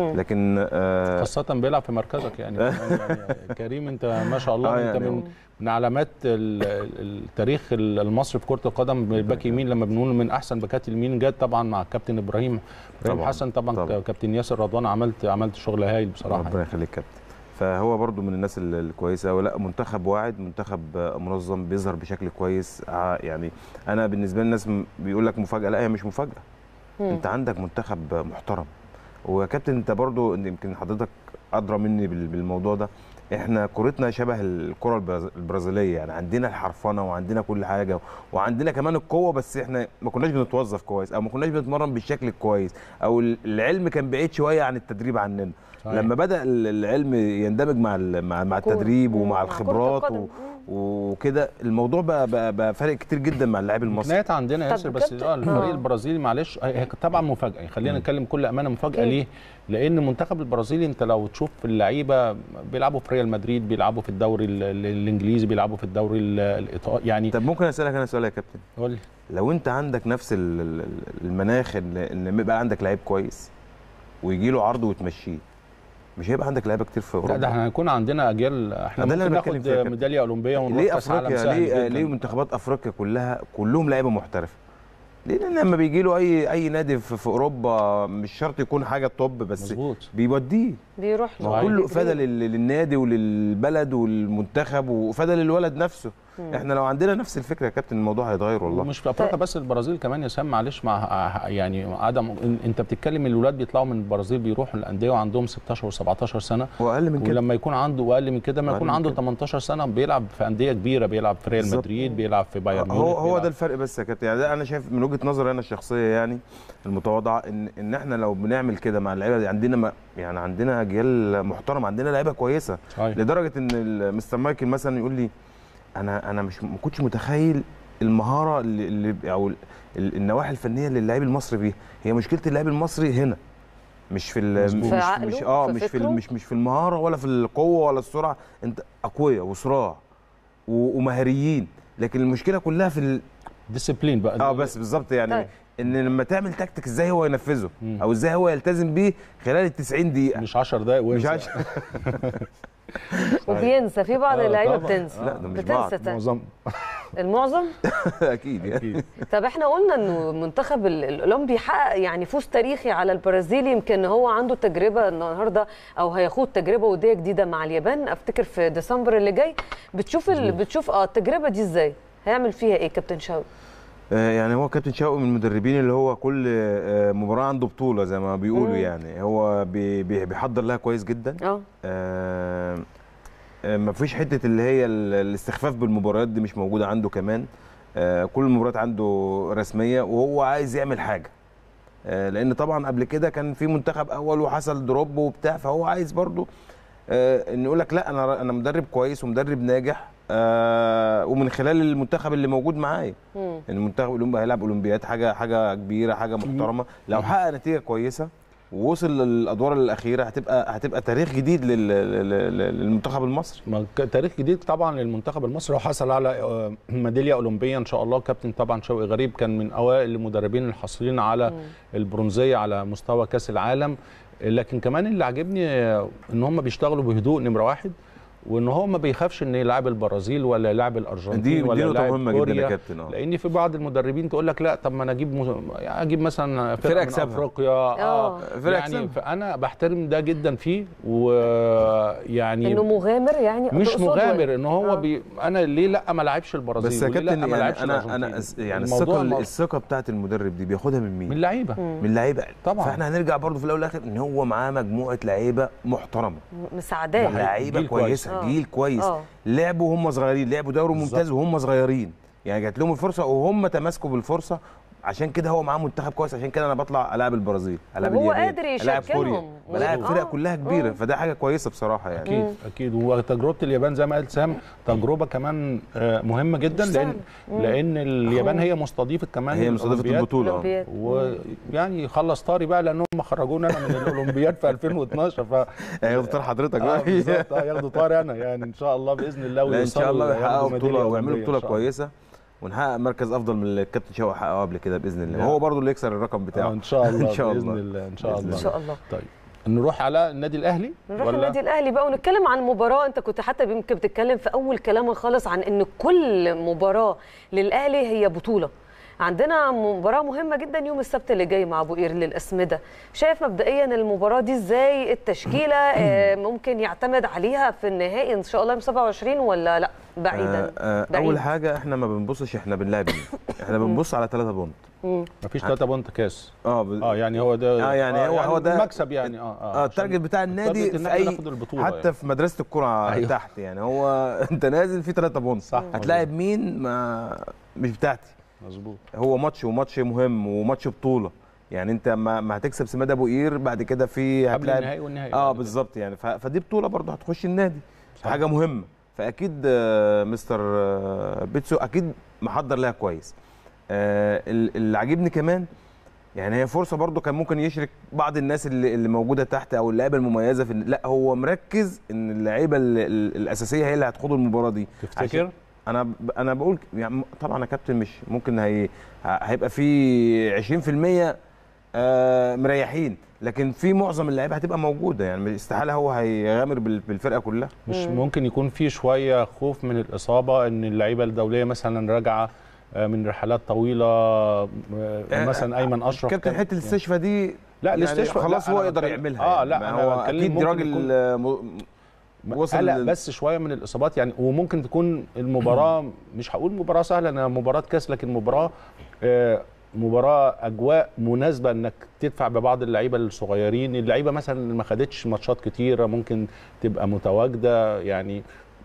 لكن آه خاصة بيلعب في مركزك يعني, يعني كريم انت ما شاء الله آه انت يعني من من علامات ال- ال- التاريخ المصري في كرة القدم باك يمين لما بنقول من احسن باكات اليمين جت طبعا مع الكابتن ابراهيم ابراهيم طبعاً، حسن طبعا, طبعاً. كابتن ياسر رضوان عملت عملت شغل هايل بصراحة ربنا يخليك كابتن فهو برضو من الناس ال- الكويسه ولا منتخب واعد منتخب آه، منظم بيظهر بشكل كويس ع- يعني انا بالنسبه لي الناس م- بيقول لك مفاجاه لا هي مش مفاجاه انت عندك منتخب محترم وكابتن انت برضو يمكن حضرتك ادرى مني بال- بالموضوع ده احنا كورتنا شبه الكره البراز- البرازيليه يعني عندنا الحرفنه وعندنا كل حاجه وعندنا كمان القوه بس احنا ما كناش بنتوظف كويس او ما كناش بنتمرن بالشكل الكويس او ال- العلم كان بعيد شويه عن التدريب عننا صحيح. لما بدا ال- العلم يندمج مع ال- مع مع كورة. التدريب مم. ومع مع كرة الخبرات القدم. و- مم. وكده الموضوع بقى, بقى, بقى فارق كتير جدا مع اللاعب المصري امكانيات عندنا طب ياسر بس كابتن- اه الفريق آه. البرازيلي معلش هي كانت طبعا مفاجاه يعني خلينا نتكلم بكل امانه مفاجاه أكيد. ليه؟ لان المنتخب البرازيلي انت لو تشوف اللعيبه بيلعبوا في ريال مدريد بيلعبوا في الدوري ال- ال- الانجليزي بيلعبوا في الدوري ال- الايطالي يعني طب ممكن اسالك انا سؤال يا كابتن قول لي لو انت عندك نفس ال- ال- المناخ ان ان يبقى عندك لعيب كويس ويجي له عرض وتمشيه مش هيبقى عندك لعيبه كتير في لا اوروبا ده احنا هيكون عندنا اجيال احنا ده اللي ممكن أنا بتكلم ناخد فيها يا كابتن. ميداليه اولمبيه ونروح ليه كاس عالم افريقيا سهل ليه جداً. ليه منتخبات افريقيا كلها كلهم لعيبه محترفه ليه لان لما بيجي له اي اي نادي في, في اوروبا مش شرط يكون حاجه توب بس مظبوط بيوديه بيروح ما هو صحيح. كله افاده لل- للنادي وللبلد والمنتخب وافاده للولد نفسه احنا لو عندنا نفس الفكره يا كابتن الموضوع هيتغير والله ومش في افريقيا بس البرازيل كمان يا سام معلش مع يعني عدم إن- انت بتتكلم الولاد بيطلعوا من البرازيل بيروحوا الانديه وعندهم 16 و17 سنه واقل من كده ولما يكون عنده واقل من كده ما أقل يكون من عنده كده. 18 سنه بيلعب في انديه كبيره بيلعب في ريال بالظبط. مدريد بيلعب في بايرن هو ميونخ هو بيلعب ده الفرق بس يا كابتن يعني ده انا شايف من وجهه نظري انا الشخصيه يعني المتواضعه ان ان احنا لو بنعمل كده مع اللعيبه دي عندنا ما يعني عندنا اجيال محترم عندنا لعيبه كويسه صحيح. لدرجه ان ال- مستر مايكل مثلا يقول لي انا انا مش ما كنتش متخيل المهاره اللي, اللي او ال- ال- النواحي الفنيه اللي اللاعب المصري فيها هي مشكله اللاعب المصري هنا مش في ال- مظبوط. مش في عقله، مش اه في مش في فكره؟ ال- مش مش في المهاره ولا في القوه ولا السرعه انت اقوياء وصراع و- ومهاريين لكن المشكله كلها في ال... ديسيبلين بقى اه بس بالظبط يعني طيب. ان لما تعمل تكتيك ازاي هو ينفذه مم. او ازاي هو يلتزم بيه خلال ال 90 دقيقه مش 10 دقايق مش وينسى. عشان وبينسى في بعض آه، اللعيبه طبعاً. بتنسى لا، ده مش بعض. بتنسى تا- معظم المعظم اكيد يعني اكيد طب احنا قلنا انه المنتخب ال- الاولمبي حقق يعني فوز تاريخي على البرازيل يمكن هو عنده تجربه النهارده او هيخوض تجربه وديه جديده مع اليابان افتكر في ديسمبر اللي جاي بتشوف ال... بتشوف اه التجربه دي ازاي هيعمل فيها ايه كابتن شوقي آه، يعني هو كابتن شوقي من المدربين اللي هو كل آه، مباراه عنده بطوله زي ما بيقولوا مم. يعني هو بي- بي- بيحضر لها كويس جدا اه آه، آه، مفيش حته اللي هي ال- الاستخفاف بالمباريات دي مش موجوده عنده كمان آه، كل المباريات عنده رسميه وهو عايز يعمل حاجه آه، لان طبعا قبل كده كان في منتخب اول وحصل دروب وبتاع فهو عايز برضو آه، ان يقول لك لا انا انا مدرب كويس ومدرب ناجح آه، ومن خلال المنتخب اللي موجود معايا مم. المنتخب الاولمبي هيلعب اولمبياد حاجه حاجه كبيره حاجه محترمه لو حقق نتيجه كويسه ووصل للادوار الاخيره هتبقى هتبقى تاريخ جديد لل- لل- لل- للمنتخب المصري ما ك- تاريخ جديد طبعا للمنتخب المصري وحصل على آه، ميداليه اولمبيه ان شاء الله كابتن طبعا شوقي غريب كان من اوائل المدربين الحاصلين على البرونزيه على مستوى كاس العالم لكن كمان اللي عاجبني آه، ان هم بيشتغلوا بهدوء نمره واحد وان هو ما بيخافش ان يلعب البرازيل ولا يلعب الارجنتين دي دي ولا نقطه يلعب مهمه جدا يا كوريا كابتن اه لان في بعض المدربين تقول لك لا طب ما انا اجيب م... اجيب مثلا فرقه, فرقة من أكسبها. افريقيا آه. فرقة يعني أكسبها. فانا بحترم ده جدا فيه ويعني انه مغامر يعني مش تقصد مغامر ولا؟ ان هو آه. بي... انا ليه لا ما لعبش البرازيل بس يا وليه لا كابتن ما لعبش يعني انا انا الأرجنتين؟ أس- يعني الموضوع الثقه الم- الثقه بتاعت المدرب دي بياخدها من مين؟ من لعيبه مم. من لعيبه طبعاً. فاحنا هنرجع برضو في الاول والاخر ان هو معاه مجموعه لعيبه محترمه مساعداه ده لعيبه جيل كويس. كويسه آه. جيل كويس آه. لعبوا وهم صغيرين لعبوا دوري بالظبط. ممتاز وهم صغيرين يعني جات لهم الفرصه وهم تماسكوا بالفرصه عشان كده هو معاه منتخب كويس عشان كده انا بطلع العب البرازيل العب وهو اليابان قادر العب كوريا يشكلهم. بلاعب آه. فرق كلها كبيره آه. فده حاجه كويسه بصراحه يعني اكيد اكيد وتجربه اليابان زي ما قال سام تجربه كمان آه، مهمه جدا مش لان سهلة. لان اليابان هي مستضيفه كمان هي مستضيفه الأولمبياد. البطوله آه. الأولمبياد. ويعني خلص طاري بقى لانهم خرجونا انا من الاولمبياد في 2012 ف هياخد طار حضرتك آه بقى بالظبط آه، ياخدوا طاري انا يعني ان شاء الله باذن الله لا ان شاء الله ويوصلوا يحققوا ياخدوا بطوله ميدالية ويعملوا أولمبية بطوله إن شاء الله. كويسه ونحقق مركز افضل من اللي الكابتن شوقي حققه قبل كده باذن الله يا. وهو برضه اللي يكسر الرقم بتاعه آه، ان شاء الله ان شاء باذن الله الله ان شاء بإذن الله ان شاء الله طيب نروح على النادي الاهلي نروح النادي الاهلي بقى ونتكلم عن مباراه انت كنت حتى يمكن بتتكلم في اول كلامك خالص عن ان كل مباراه للاهلي هي بطوله عندنا مباراه مهمه جدا يوم السبت اللي جاي مع ابو قير للاسمده شايف مبدئيا المباراه دي ازاي التشكيله آه، ممكن يعتمد عليها في النهائي ان شاء الله يوم 27 ولا لا بعيدا آه آه بعيد. اول حاجه احنا ما بنبصش احنا بنلعب مين احنا بنبص على 3 بونت مفيش 3 بونت كاس اه ب... اه يعني هو ده آه، يعني هو- هو ده- مكسب يعني اه اه عشان التارجت بتاع النادي التارجت إن في إحنا اي ناخد البطولة حتى يعني. في مدرسه الكره أيوه. تحت يعني هو انت نازل في 3 بونت صح، هتلاعب مين ما مش بتاعتي مظبوط هو ماتش وماتش مهم وماتش بطوله يعني انت ما, ما هتكسب سماد ابو قير بعد كده في قبل هتلاعب النهائي والنهائي اه بعد كده. بالظبط يعني ف... فدي بطوله برضه هتخش النادي صح. حاجه مهمه فاكيد آه، مستر آه، بيتسو اكيد محضر لها كويس آه، ال- اللي عاجبني كمان يعني هي فرصه برضه كان ممكن يشرك بعض الناس اللي, اللي موجوده تحت او اللعيبه المميزه في لا هو مركز ان اللعيبه ال- ال- الاساسيه هي اللي هتخوض المباراه دي تفتكر عشان- انا ب- انا بقول يعني طبعا يا كابتن مش ممكن هي ه- هيبقى في 20% آه، مريحين لكن في معظم اللعيبه هتبقى موجوده يعني استحاله هو هيغامر بال- بالفرقه كلها مش ممكن يكون في شويه خوف من الاصابه ان اللعيبه الدوليه مثلا راجعه آه، من رحلات طويله آه، مثلا ايمن اشرف كابتن كان- حته الاستشفاء دي لا يعني الاستشفاء خلاص لا، هو أنا يقدر بتكلم- يعملها اه يعني. لا ما أنا هو بتكلم اكيد ممكن راجل يكون- آه، م- وصل قلق لل- بس شويه من الاصابات يعني وممكن تكون المباراه مش هقول مباراه سهله انها مباراه كاس لكن مباراه آه، مباراه اجواء مناسبه انك تدفع ببعض اللعيبه الصغيرين اللعيبه مثلا اللي ما خدتش ماتشات كتيره ممكن تبقى متواجده يعني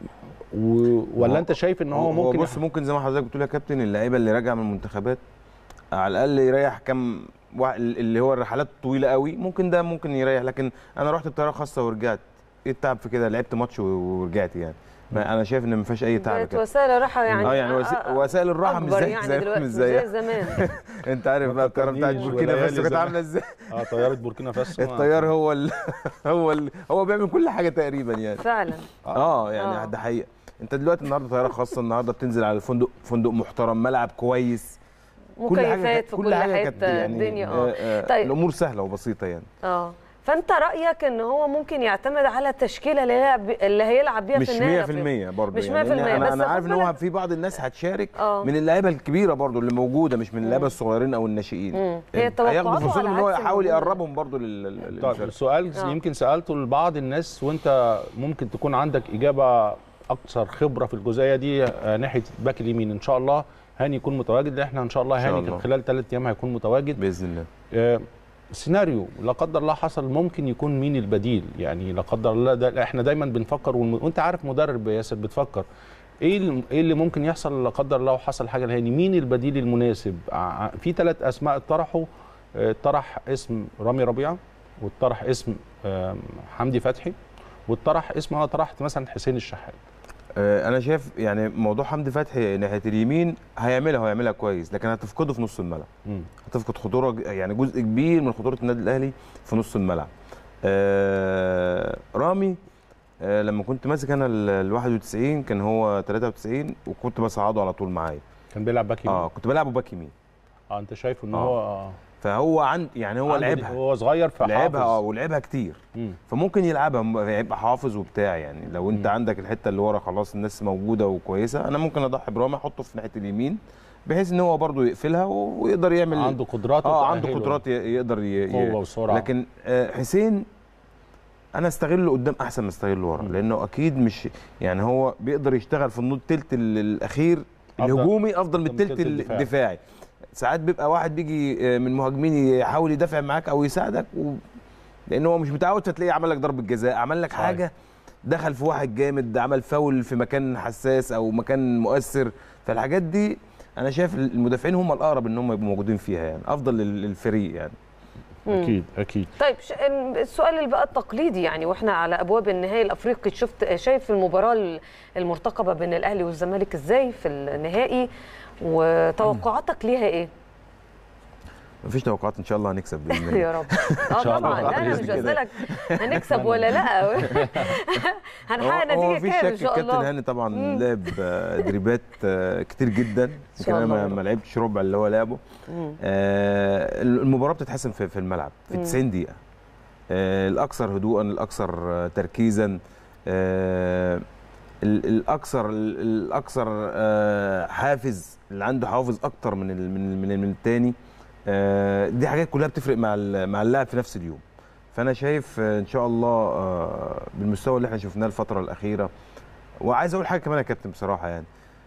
و... ولا انت شايف ان هو ممكن بص ممكن زي ما حضرتك بتقول يا كابتن اللعيبه اللي راجعه من المنتخبات على الاقل يريح كم وا- اللي هو الرحلات الطويله قوي ممكن ده ممكن يريح لكن انا رحت بطياره خاصه ورجعت ايه التعب في كده لعبت ماتش و- ورجعت يعني ما انا شايف ان ما فيهاش اي تعب بقت كده وسائل راحه يعني اه يعني وسي- وسائل الراحه مش أكبر زي يعني زي دلوقتي مش مش زي زي زمان انت عارف بقى الطياره بتاعت فكرنيش بوركينا وليالي فاسو كانت زمان. عامله ازاي اه طياره بوركينا فاسو الطيار هو ال... هو ال... هو بيعمل كل حاجه تقريبا يعني فعلا اه يعني آه. ده حقيقه انت دلوقتي النهارده طياره خاصه النهارده بتنزل على الفندق فندق محترم ملعب كويس مكيفات في كل حاجة كانت حته الدنيا اه آه، طيب. الامور سهله وبسيطه يعني اه فانت رايك ان هو ممكن يعتمد على التشكيله اللي هيلعب اللي هيلعب بيها مش في النهائي 100% برضه مش يعني 100% انا بس انا عارف خد ان هو بالك- في بعض الناس هتشارك آه. من اللعيبه الكبيره برضه اللي موجوده مش من اللعيبه الصغيرين او الناشئين مم. هي هياخدوا توقعاته فرصتهم على ان هو عكس يحاول الموجود. يقربهم برضه لل لل- طيب للفرق. السؤال آه. يمكن سالته لبعض الناس وانت ممكن تكون عندك اجابه اكثر خبره في الجزئيه دي آه، ناحيه باك اليمين ان شاء الله هاني يكون متواجد احنا ان شاء الله إن شاء هاني الله. كان خلال ثلاث ايام هيكون متواجد باذن الله آه، سيناريو لا قدر الله حصل ممكن يكون مين البديل يعني لا قدر الله ده احنا دايما بنفكر والم... وانت عارف مدرب يا ياسر بتفكر ايه الم- ايه اللي ممكن يحصل لا قدر الله وحصل حاجه لهاني مين البديل المناسب ع- في ثلاث اسماء اتطرحوا آه، اتطرح اسم رامي ربيعه واتطرح اسم آم، حمدي فتحي واتطرح اسم انا طرحت مثلا حسين الشحات آه، انا شايف يعني موضوع حمدي فتحي ناحيه اليمين هيعملها وهيعملها كويس لكن هتفقده في نص الملعب مم. هتفقد خطوره يعني جزء كبير من خطوره النادي الاهلي في نص الملعب آه رامي آه لما كنت ماسك انا ال 91 كان هو 93 وكنت بصعده على طول معايا كان بيلعب باك يمين اه كنت بلعبه باك يمين اه انت شايف ان آه. هو آه. فهو عند يعني هو عنده دي- لعبها هو صغير فحافظ لعبها اه ولعبها كتير مم. فممكن يلعبها م- يبقى حافظ وبتاع يعني لو انت مم. عندك الحته اللي ورا خلاص الناس موجوده وكويسه انا ممكن اضحي برامي احطه في ناحيه اليمين بحيث ان هو برضه يقفلها و- ويقدر يعمل عنده قدرات اه عنده وتأهله. قدرات ي- يقدر ي... ي- قوه وسرعه لكن آه، حسين انا استغله قدام احسن ما استغله ورا مم. لانه اكيد مش يعني هو بيقدر يشتغل في النص التلت ال- الاخير أفضل- الهجومي افضل من أفضل من التلت التلت الدفاعي. الدفاعي ساعات بيبقى واحد بيجي آه، من مهاجمين يحاول يدافع معاك او يساعدك و... لان هو مش متعود فتلاقيه عمل لك ضربه جزاء عمل لك صحيح. حاجه دخل في واحد جامد عمل فاول في مكان حساس او مكان مؤثر فالحاجات دي انا شايف المدافعين هم الاقرب ان هم يبقوا موجودين فيها يعني افضل لل- للفريق يعني اكيد اكيد طيب ش- السؤال اللي بقى التقليدي يعني واحنا على ابواب النهائي الافريقي شفت شايف المباراه المرتقبه بين الاهلي والزمالك ازاي في النهائي وتوقعاتك ليها ايه؟ مفيش توقعات ان شاء الله هنكسب باذن الله يا رب اه شاء الله. طبعا لا انا مش بإذن بسالك هنكسب ولا لا هنحقق هو- هو نتيجه مفيش كام ان شك شاء الكابتن الله هاني طبعا مم. لعب آه، تدريبات آه، كتير جدا يمكن انا الله ما- يا ما لعبتش ربع اللي هو لعبه مم. آه، المباراه بتتحسم في في الملعب في مم. 90 دقيقه آه، الاكثر هدوءا الاكثر آه، تركيزا آه، ال- الاكثر ال- الاكثر آه، حافز اللي عنده حافز اكتر من ال- من من, من التاني آه، دي حاجات كلها بتفرق مع ال- مع اللاعب في نفس اليوم فانا شايف آه، ان شاء الله آه، بالمستوى اللي احنا شفناه الفتره الاخيره وعايز اقول حاجه كمان يا كابتن بصراحه يعني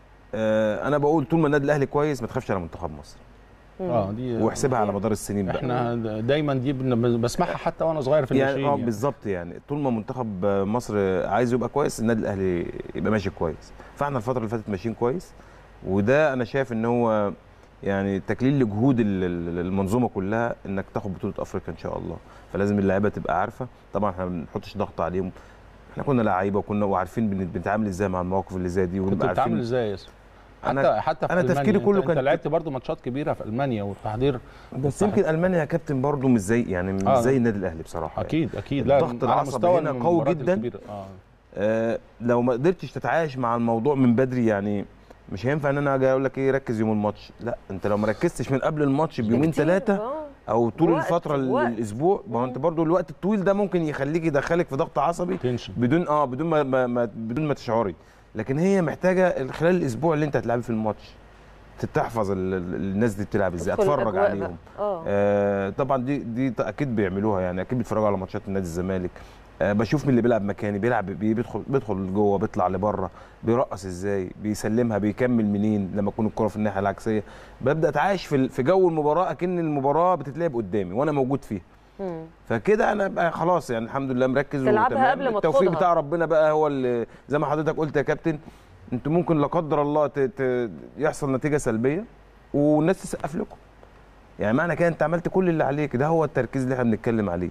آه، انا بقول طول ما النادي الاهلي كويس ما تخافش على منتخب مصر اه دي واحسبها على مدار السنين بقى احنا دايما دي بن- بسمعها حتى وانا صغير في يعني الناشئين اه يعني. بالظبط يعني طول ما منتخب مصر عايز يبقى كويس النادي الاهلي يبقى ماشي كويس فاحنا الفتره اللي فاتت ماشيين كويس وده انا شايف ان هو يعني تكليل لجهود ال- ال- المنظومه كلها انك تاخد بطوله افريقيا ان شاء الله فلازم اللعيبه تبقى عارفه طبعا احنا ما بنحطش ضغط عليهم احنا كنا لعيبه وكنا وعارفين بن- بنتعامل ازاي مع المواقف اللي زي دي كنت ونبقى بتعامل عارفين ازاي يا ياسر؟ أنا- حتى حتى في أنا ألمانيا. تفكيري كله انت, كان- انت لعبت برضو ماتشات كبيره في المانيا والتحضير بس يمكن المانيا يا كابتن برضه مش زي يعني مش آه. زي النادي الاهلي بصراحه يعني. اكيد اكيد لا الضغط على العصبي مستوى هنا قوي المباريات جداً. الكبيرة. اه آه، لو ما قدرتش تتعايش مع الموضوع من بدري يعني مش هينفع ان انا اجي اقول لك ايه ركز يوم الماتش لا انت لو ما ركزتش من قبل الماتش بيومين كتير، ثلاثه آه. او طول وقت- الفتره ال- وقت. الاسبوع ما هو انت برضو الوقت الطويل ده ممكن يخليك يدخلك في ضغط عصبي تنشن بدون اه بدون ما, ما, ما بدون ما تشعري لكن هي محتاجه خلال الاسبوع اللي انت هتلعب في الماتش تحفظ ال- ال- الناس دي بتلعب ازاي تدخل اتفرج الأجواء عليهم بقى. اه آه طبعا دي دي ط- اكيد بيعملوها يعني اكيد بيتفرجوا على ماتشات النادي الزمالك آه بشوف مين اللي بيلعب مكاني بيلعب بي- بيدخل بيدخل جوه بيطلع لبره بيرقص ازاي بيسلمها بيكمل منين لما تكون الكره في الناحيه العكسيه ببدا اتعايش في ال- في جو المباراه اكن المباراه بتتلعب قدامي وانا موجود فيها مم. فكده انا بقى خلاص يعني الحمد لله مركز تلعبها وتمام. قبل ما التوفيق تاخدها. بتاع ربنا بقى هو اللي زي ما حضرتك قلت يا كابتن انتوا ممكن لا قدر الله ت... ت... يحصل نتيجه سلبيه والناس تسقف لكم يعني معنى كده انت عملت كل اللي عليك ده هو التركيز اللي احنا بنتكلم عليه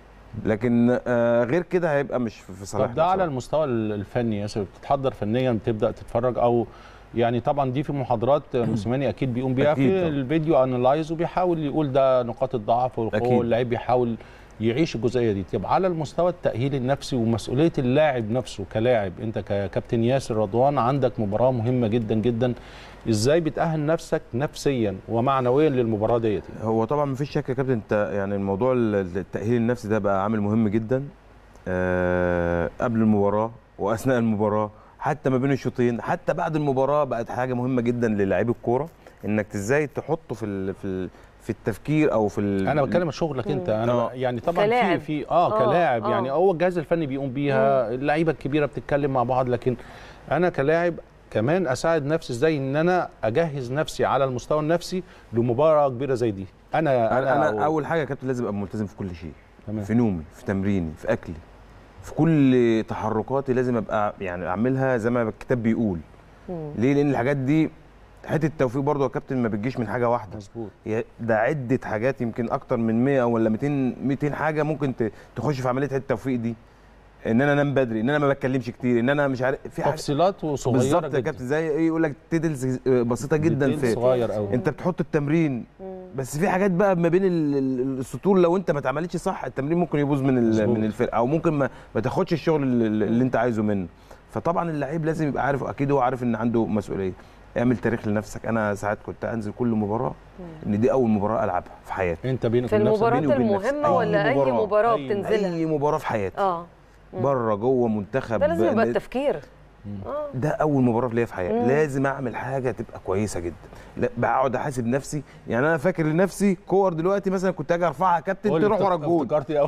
لكن آه غير كده هيبقى مش في في صالحنا طب ده على بصراحة. المستوى الفني يا ياسر بتتحضر فنيا بتبدا تتفرج او يعني طبعا دي في محاضرات موسيماني اكيد بيقوم بيها أكيد في طبعا. الفيديو انلايز وبيحاول يقول ده نقاط الضعف والقوه أكيد. واللعيب بيحاول يعيش الجزئيه دي طب على المستوى التاهيلي النفسي ومسؤوليه اللاعب نفسه كلاعب انت ككابتن ياسر رضوان عندك مباراه مهمه جدا جدا ازاي بتاهل نفسك نفسيا ومعنويا للمباراه ديت هو طبعا مفيش شك يا كابتن انت يعني الموضوع ال- التاهيل النفسي ده بقى عامل مهم جدا آه قبل المباراه واثناء المباراه حتى ما بين الشوطين حتى بعد المباراه بقت حاجه مهمه جدا للاعيب الكوره انك ازاي تحطه في ال في ال في التفكير او في ال انا بتكلم عن شغلك انت انا آه. يعني طبعا كلاعب. في في اه آه، كلاعب آه. يعني هو الجهاز الفني بيقوم بيها اللعيبه الكبيره بتتكلم مع بعض لكن انا كلاعب كمان اساعد نفسي ازاي ان انا اجهز نفسي على المستوى النفسي لمباراه كبيره زي دي انا انا, أنا أو- اول حاجه يا كابتن لازم ابقى ملتزم في كل شيء تمام. في نومي في تمريني في اكلي في كل تحركاتي لازم ابقى يعني اعملها زي ما الكتاب بيقول مم. ليه لان الحاجات دي حته التوفيق برضو يا كابتن ما بتجيش من حاجه واحده مظبوط هي ده عده حاجات يمكن اكتر من 100 ولا 200 200 حاجه ممكن ت- تخش في عمليه حته التوفيق دي ان انا انام بدري ان انا ما بتكلمش كتير ان انا مش عارف في حاجه تفصيلات وصغيره بالظبط يا جدا. كابتن زي ايه يقول لك تيدلز بسيطه جدا ديتيل في صغير قوي انت بتحط التمرين مم. بس في حاجات بقى ما بين ال- ال- السطور لو انت ما اتعملتش صح التمرين ممكن يبوظ من ال- مظبوط. من الفرقه او ممكن ما, ما تاخدش الشغل اللي, اللي انت عايزه منه فطبعا اللعيب لازم يبقى عارف اكيد هو عارف ان عنده مسؤوليه اعمل تاريخ لنفسك انا ساعات كنت انزل كل مباراه ان دي اول مباراه العبها في حياتي انت بينك في وبين نفسك المباريات بيني وبين نفسي. المهمه أي ولا اي مباراة. مباراه أي- بتنزلها اي مباراه في حياتي اه مم. بره جوه منتخب ده لازم يبقى ن- التفكير اه ده اول مباراه ليا في حياتي مم. لازم اعمل حاجه تبقى كويسه جدا لا بقعد احاسب نفسي يعني انا فاكر لنفسي كور دلوقتي مثلا كنت اجي ارفعها كابتن قول لي تروح ورا افتك- الجول افتكرت قوي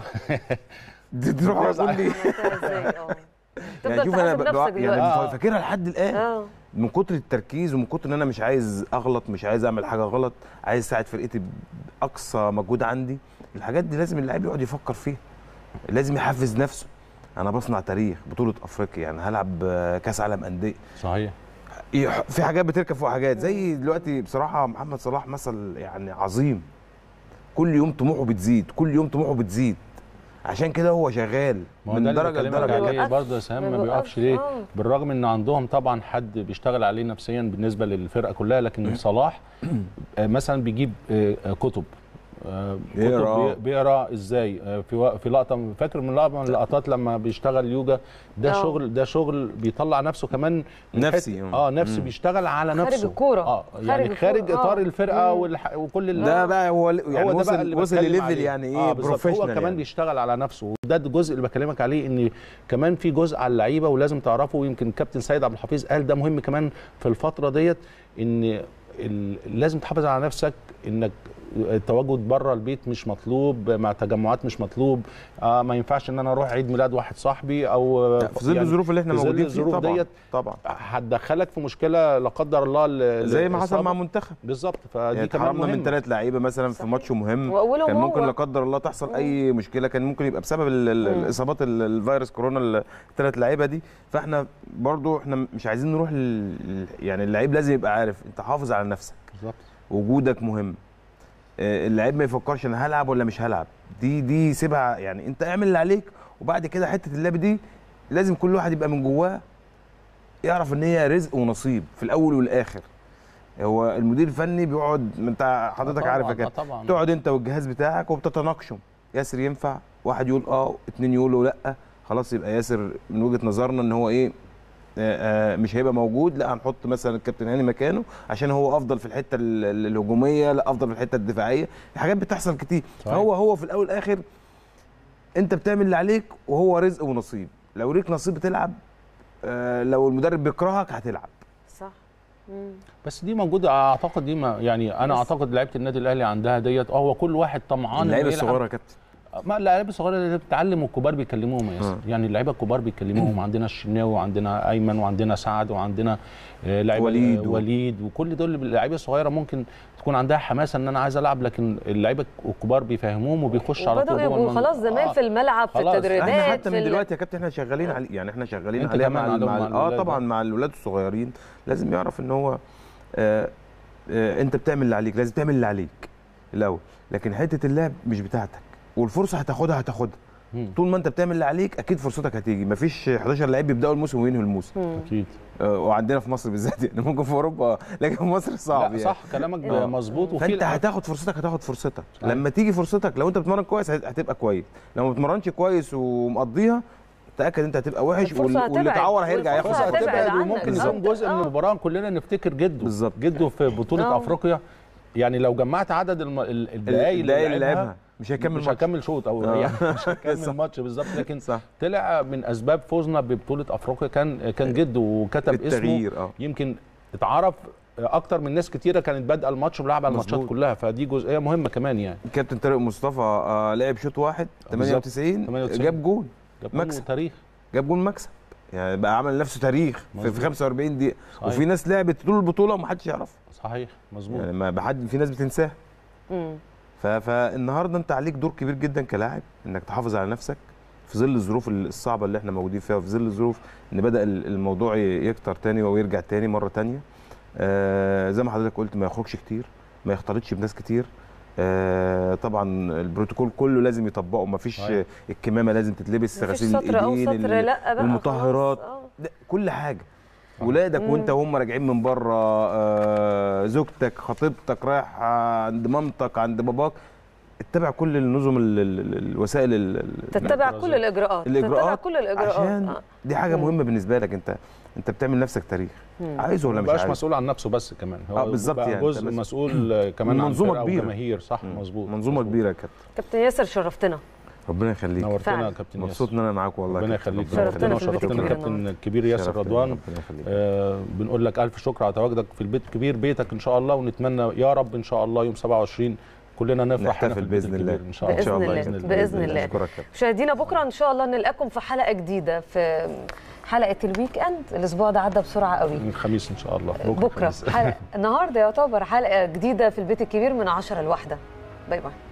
دي تروح ورا الجول دي عملتها ازاي اه يعني تفضل شوف انا تحاسب ب- نفسك ب- دلوقتي آه. يعني فاكرها لحد الان اه من كتر التركيز ومن كتر ان انا مش عايز اغلط مش عايز اعمل حاجه غلط عايز اساعد فرقتي باقصى مجهود عندي الحاجات دي لازم اللاعب يقعد يفكر فيها لازم يحفز نفسه انا بصنع تاريخ بطوله افريقيا يعني هلعب آه، كاس عالم انديه صحيح يح- في حاجات بتركب فوق حاجات زي دلوقتي بصراحه محمد صلاح مثل يعني عظيم كل يوم طموحه بتزيد كل يوم طموحه بتزيد عشان كده هو شغال ما هو من ده اللي درجه بكلمك لدرجه عليه بيوقفش. برضه يا سام ما ما بيوقفش. بيوقفش ليه آه. بالرغم ان عندهم طبعا حد بيشتغل عليه نفسيا بالنسبه للفرقه كلها لكن صلاح آه، مثلا بيجيب آه، آه، كتب آه، بيقرا. كتب بي- بيقرا ازاي آه، في وق- في لقطه فاكر من لقطه من اللقطات لما بيشتغل يوجا ده آه. شغل ده شغل بيطلع نفسه كمان من نفسي، حتة- آه. اه نفسي بيشتغل على خارج نفسه الكورة. اه خارج يعني الكورة. خارج آه. اطار الفرقه مم. والح... وكل ال- ده بقى هو يعني هو ده وصل بقى اللي وصل بتكلم لليفل عليه. يعني ايه آه بالظبط. هو بروفيشنال كمان يعني. بيشتغل على نفسه وده الجزء اللي بكلمك عليه ان كمان في جزء على اللعيبه ولازم تعرفه ويمكن كابتن سيد عبد الحفيظ قال ده مهم كمان في الفتره ديت ان ال- لازم تحافظ على نفسك انك التواجد بره البيت مش مطلوب مع تجمعات مش مطلوب آه ما ينفعش ان انا اروح عيد ميلاد واحد صاحبي او لا، في ظل الظروف اللي احنا في ظل موجودين فيه الظروف طبعا ديت طبعا هتدخلك في مشكله لا قدر الله ل- زي ما حصل للإصابة. مع منتخب بالظبط فدي يعني كمان اتحرمنا من مهمة. ثلاث لعيبه مثلا في صحيح. ماتش مهم وأولهم كان ممكن هو. لا قدر الله تحصل اي مشكله كان ممكن يبقى بسبب ال- ال- مم. الاصابات ال- الفيروس كورونا الثلاث لعيبه دي فاحنا برضو احنا مش عايزين نروح لل... يعني اللعيب لازم يبقى عارف انت حافظ على نفسك بالظبط وجودك مهم آه، اللعيب ما يفكرش انا هلعب ولا مش هلعب دي دي سيبها يعني انت اعمل اللي عليك وبعد كده حته اللعب دي لازم كل واحد يبقى من جواه يعرف ان هي رزق ونصيب في الاول والاخر هو المدير الفني بيقعد ما انت حضرتك طبعاً، عارف يا آه كابتن طبعا تقعد انت والجهاز بتاعك وبتتناقشوا ياسر ينفع واحد يقول اه اتنين يقولوا لا خلاص يبقى ياسر من وجهه نظرنا ان هو ايه آه، آه، مش هيبقى موجود لا هنحط مثلا الكابتن هاني مكانه عشان هو افضل في الحته ال- ال- الهجوميه لا افضل في الحته الدفاعيه حاجات بتحصل كتير صحيح. فهو هو في الاول والاخر انت بتعمل اللي عليك وهو رزق ونصيب لو ليك نصيب بتلعب آه، لو المدرب بيكرهك هتلعب صح مم. بس دي موجوده اعتقد دي ما يعني انا بس- اعتقد لعيبه النادي الاهلي عندها ديت اه هو كل واحد طمعان اللعيبه إنه يلعب. الصغيره يا كابتن ما اللعيبه الصغيره اللي بتتعلم والكبار بيكلموهم يا ياسر آه. يعني اللعيبه الكبار بيكلموهم عندنا الشناوي وعندنا ايمن وعندنا سعد وعندنا آه، لعيبه وليد وليد, و- وليد وكل دول اللعيبه الصغيره ممكن تكون عندها حماسه ان انا عايز العب لكن اللعيبه الكبار بيفهموهم وبيخشوا على طول وبداوا جوه يبقوا المن- خلاص زمايل آه. في الملعب في خلاص. التدريبات احنا حتى في من ال- دلوقتي يا كابتن احنا شغالين عليه يعني احنا شغالين انت عليها كمان مع, عليهم مع, مع اه الولاد طبعا ده. مع الولاد الصغيرين لازم يعرف ان هو آه آه انت بتعمل اللي عليك لازم تعمل اللي عليك الاول لكن حته اللعب مش بتاعتك والفرصه هتاخدها هتاخدها مم. طول ما انت بتعمل اللي عليك اكيد فرصتك هتيجي مفيش 11 لعيب بيبداوا الموسم وينهوا الموسم مم. اكيد آه وعندنا في مصر بالذات يعني ممكن في اوروبا لكن في مصر صعب لا يعني. صح كلامك آه. مظبوط وفي فانت لعيبة- هتاخد فرصتك هتاخد فرصتك صحيح. لما تيجي فرصتك لو انت بتتمرن كويس هت- هتبقى كويس لو ما بتتمرنش كويس ومقضيها تاكد انت هتبقى وحش الفرصة وال- واللي هتبعد. اتعور هيرجع ياخد والفرصة فرصه فرصته. هتبعد هتبعد عنك. وممكن بالظبط. يكون جزء من آه. المباراه كلنا نفتكر جده بالظبط. جده في بطوله آه. افريقيا يعني لو جمعت عدد الم... ال- الدقايق الدقايق اللي اللي لعبها لعبها مش هيكمل مش ماتش. هيكمل شوط او آه. يعني مش صح. هيكمل ماتش بالظبط لكن صح طلع من اسباب فوزنا ببطوله افريقيا كان كان جده وكتب اسمه التغيير اه يمكن اتعرف اكتر من ناس كتيره كانت بادئه الماتش وملعبه الماتشات مظبوط. كلها فدي جزئيه مهمه كمان يعني كابتن طارق مصطفى آه لعب شوط واحد بالظبط. 98 98. جاب جول ده مكسب. تاريخ جاب جول مكسب يعني بقى عمل لنفسه تاريخ في, في مظبوط. 45 دقيقه صحيح. وفي ناس لعبت طول البطوله ومحدش يعرفها صحيح مظبوط يعني ما بحد في ناس بتنساها مم. ف- فالنهارده انت عليك دور كبير جدا كلاعب انك تحافظ على نفسك في ظل الظروف الصعبه اللي احنا موجودين فيها وفي ظل الظروف ان بدا ال- الموضوع ي- يكتر تاني ويرجع تاني مره تانية آه زي ما حضرتك قلت ما يخرجش كتير ما يختلطش بناس كتير آه طبعا البروتوكول كله لازم يطبقه ما فيش صحيح. الكمامه لازم تتلبس مفيش غسيل سطر او الايدين سطر ال- لا بقى المطهرات. خلاص. آه. ده كل حاجه ولادك مم. وانت وهم راجعين من بره آه، زوجتك خطيبتك رايح عند مامتك عند باباك اتبع كل النظم ال- ال- ال- الوسائل ال- ال- تتبع كل الاجراءات تتبع الاجراءات كل الاجراءات عشان آه. دي حاجه مم. مهمه بالنسبه لك انت انت بتعمل نفسك تاريخ مم. عايزه ولا ما مش بقاش عايز مسؤول عن نفسه بس كمان آه، بالظبط بقى يعني، جزء أنت بس- مسؤول آه، كمان عن منظومة فرقة كبيرة. وجماهير صح مظبوط منظومه مظبوط. كبيره يا كابتن كابتن ياسر شرفتنا ربنا يخليك نورتنا فعلا. يا كابتن مبسوط ان انا معاك والله ربنا يا كابتن. يخليك ربنا شرفتنا نورتنا في البيت وشرفتنا الكبير الكابتن الكبير ياسر شرفتنا، رضوان ربنا يخليك آه بنقول لك الف شكر على تواجدك في البيت الكبير بيتك ان شاء الله ونتمنى يا رب ان شاء الله يوم 27 كلنا نفرح هنا في نحتفل البيت باذن الله الكبير ان شاء الله إن شاء الله بإذن يا الله. كابتن. بإذن الله. اشكرك يا كابتن. مشاهدينا بكره ان شاء الله نلقاكم في حلقه جديده في حلقه الويك اند الاسبوع ده عدى بسرعه قوي الخميس ان شاء الله بكره الخميس. حلقة النهارده يعتبر حلقه جديده في البيت الكبير من 10 لواحده باي باي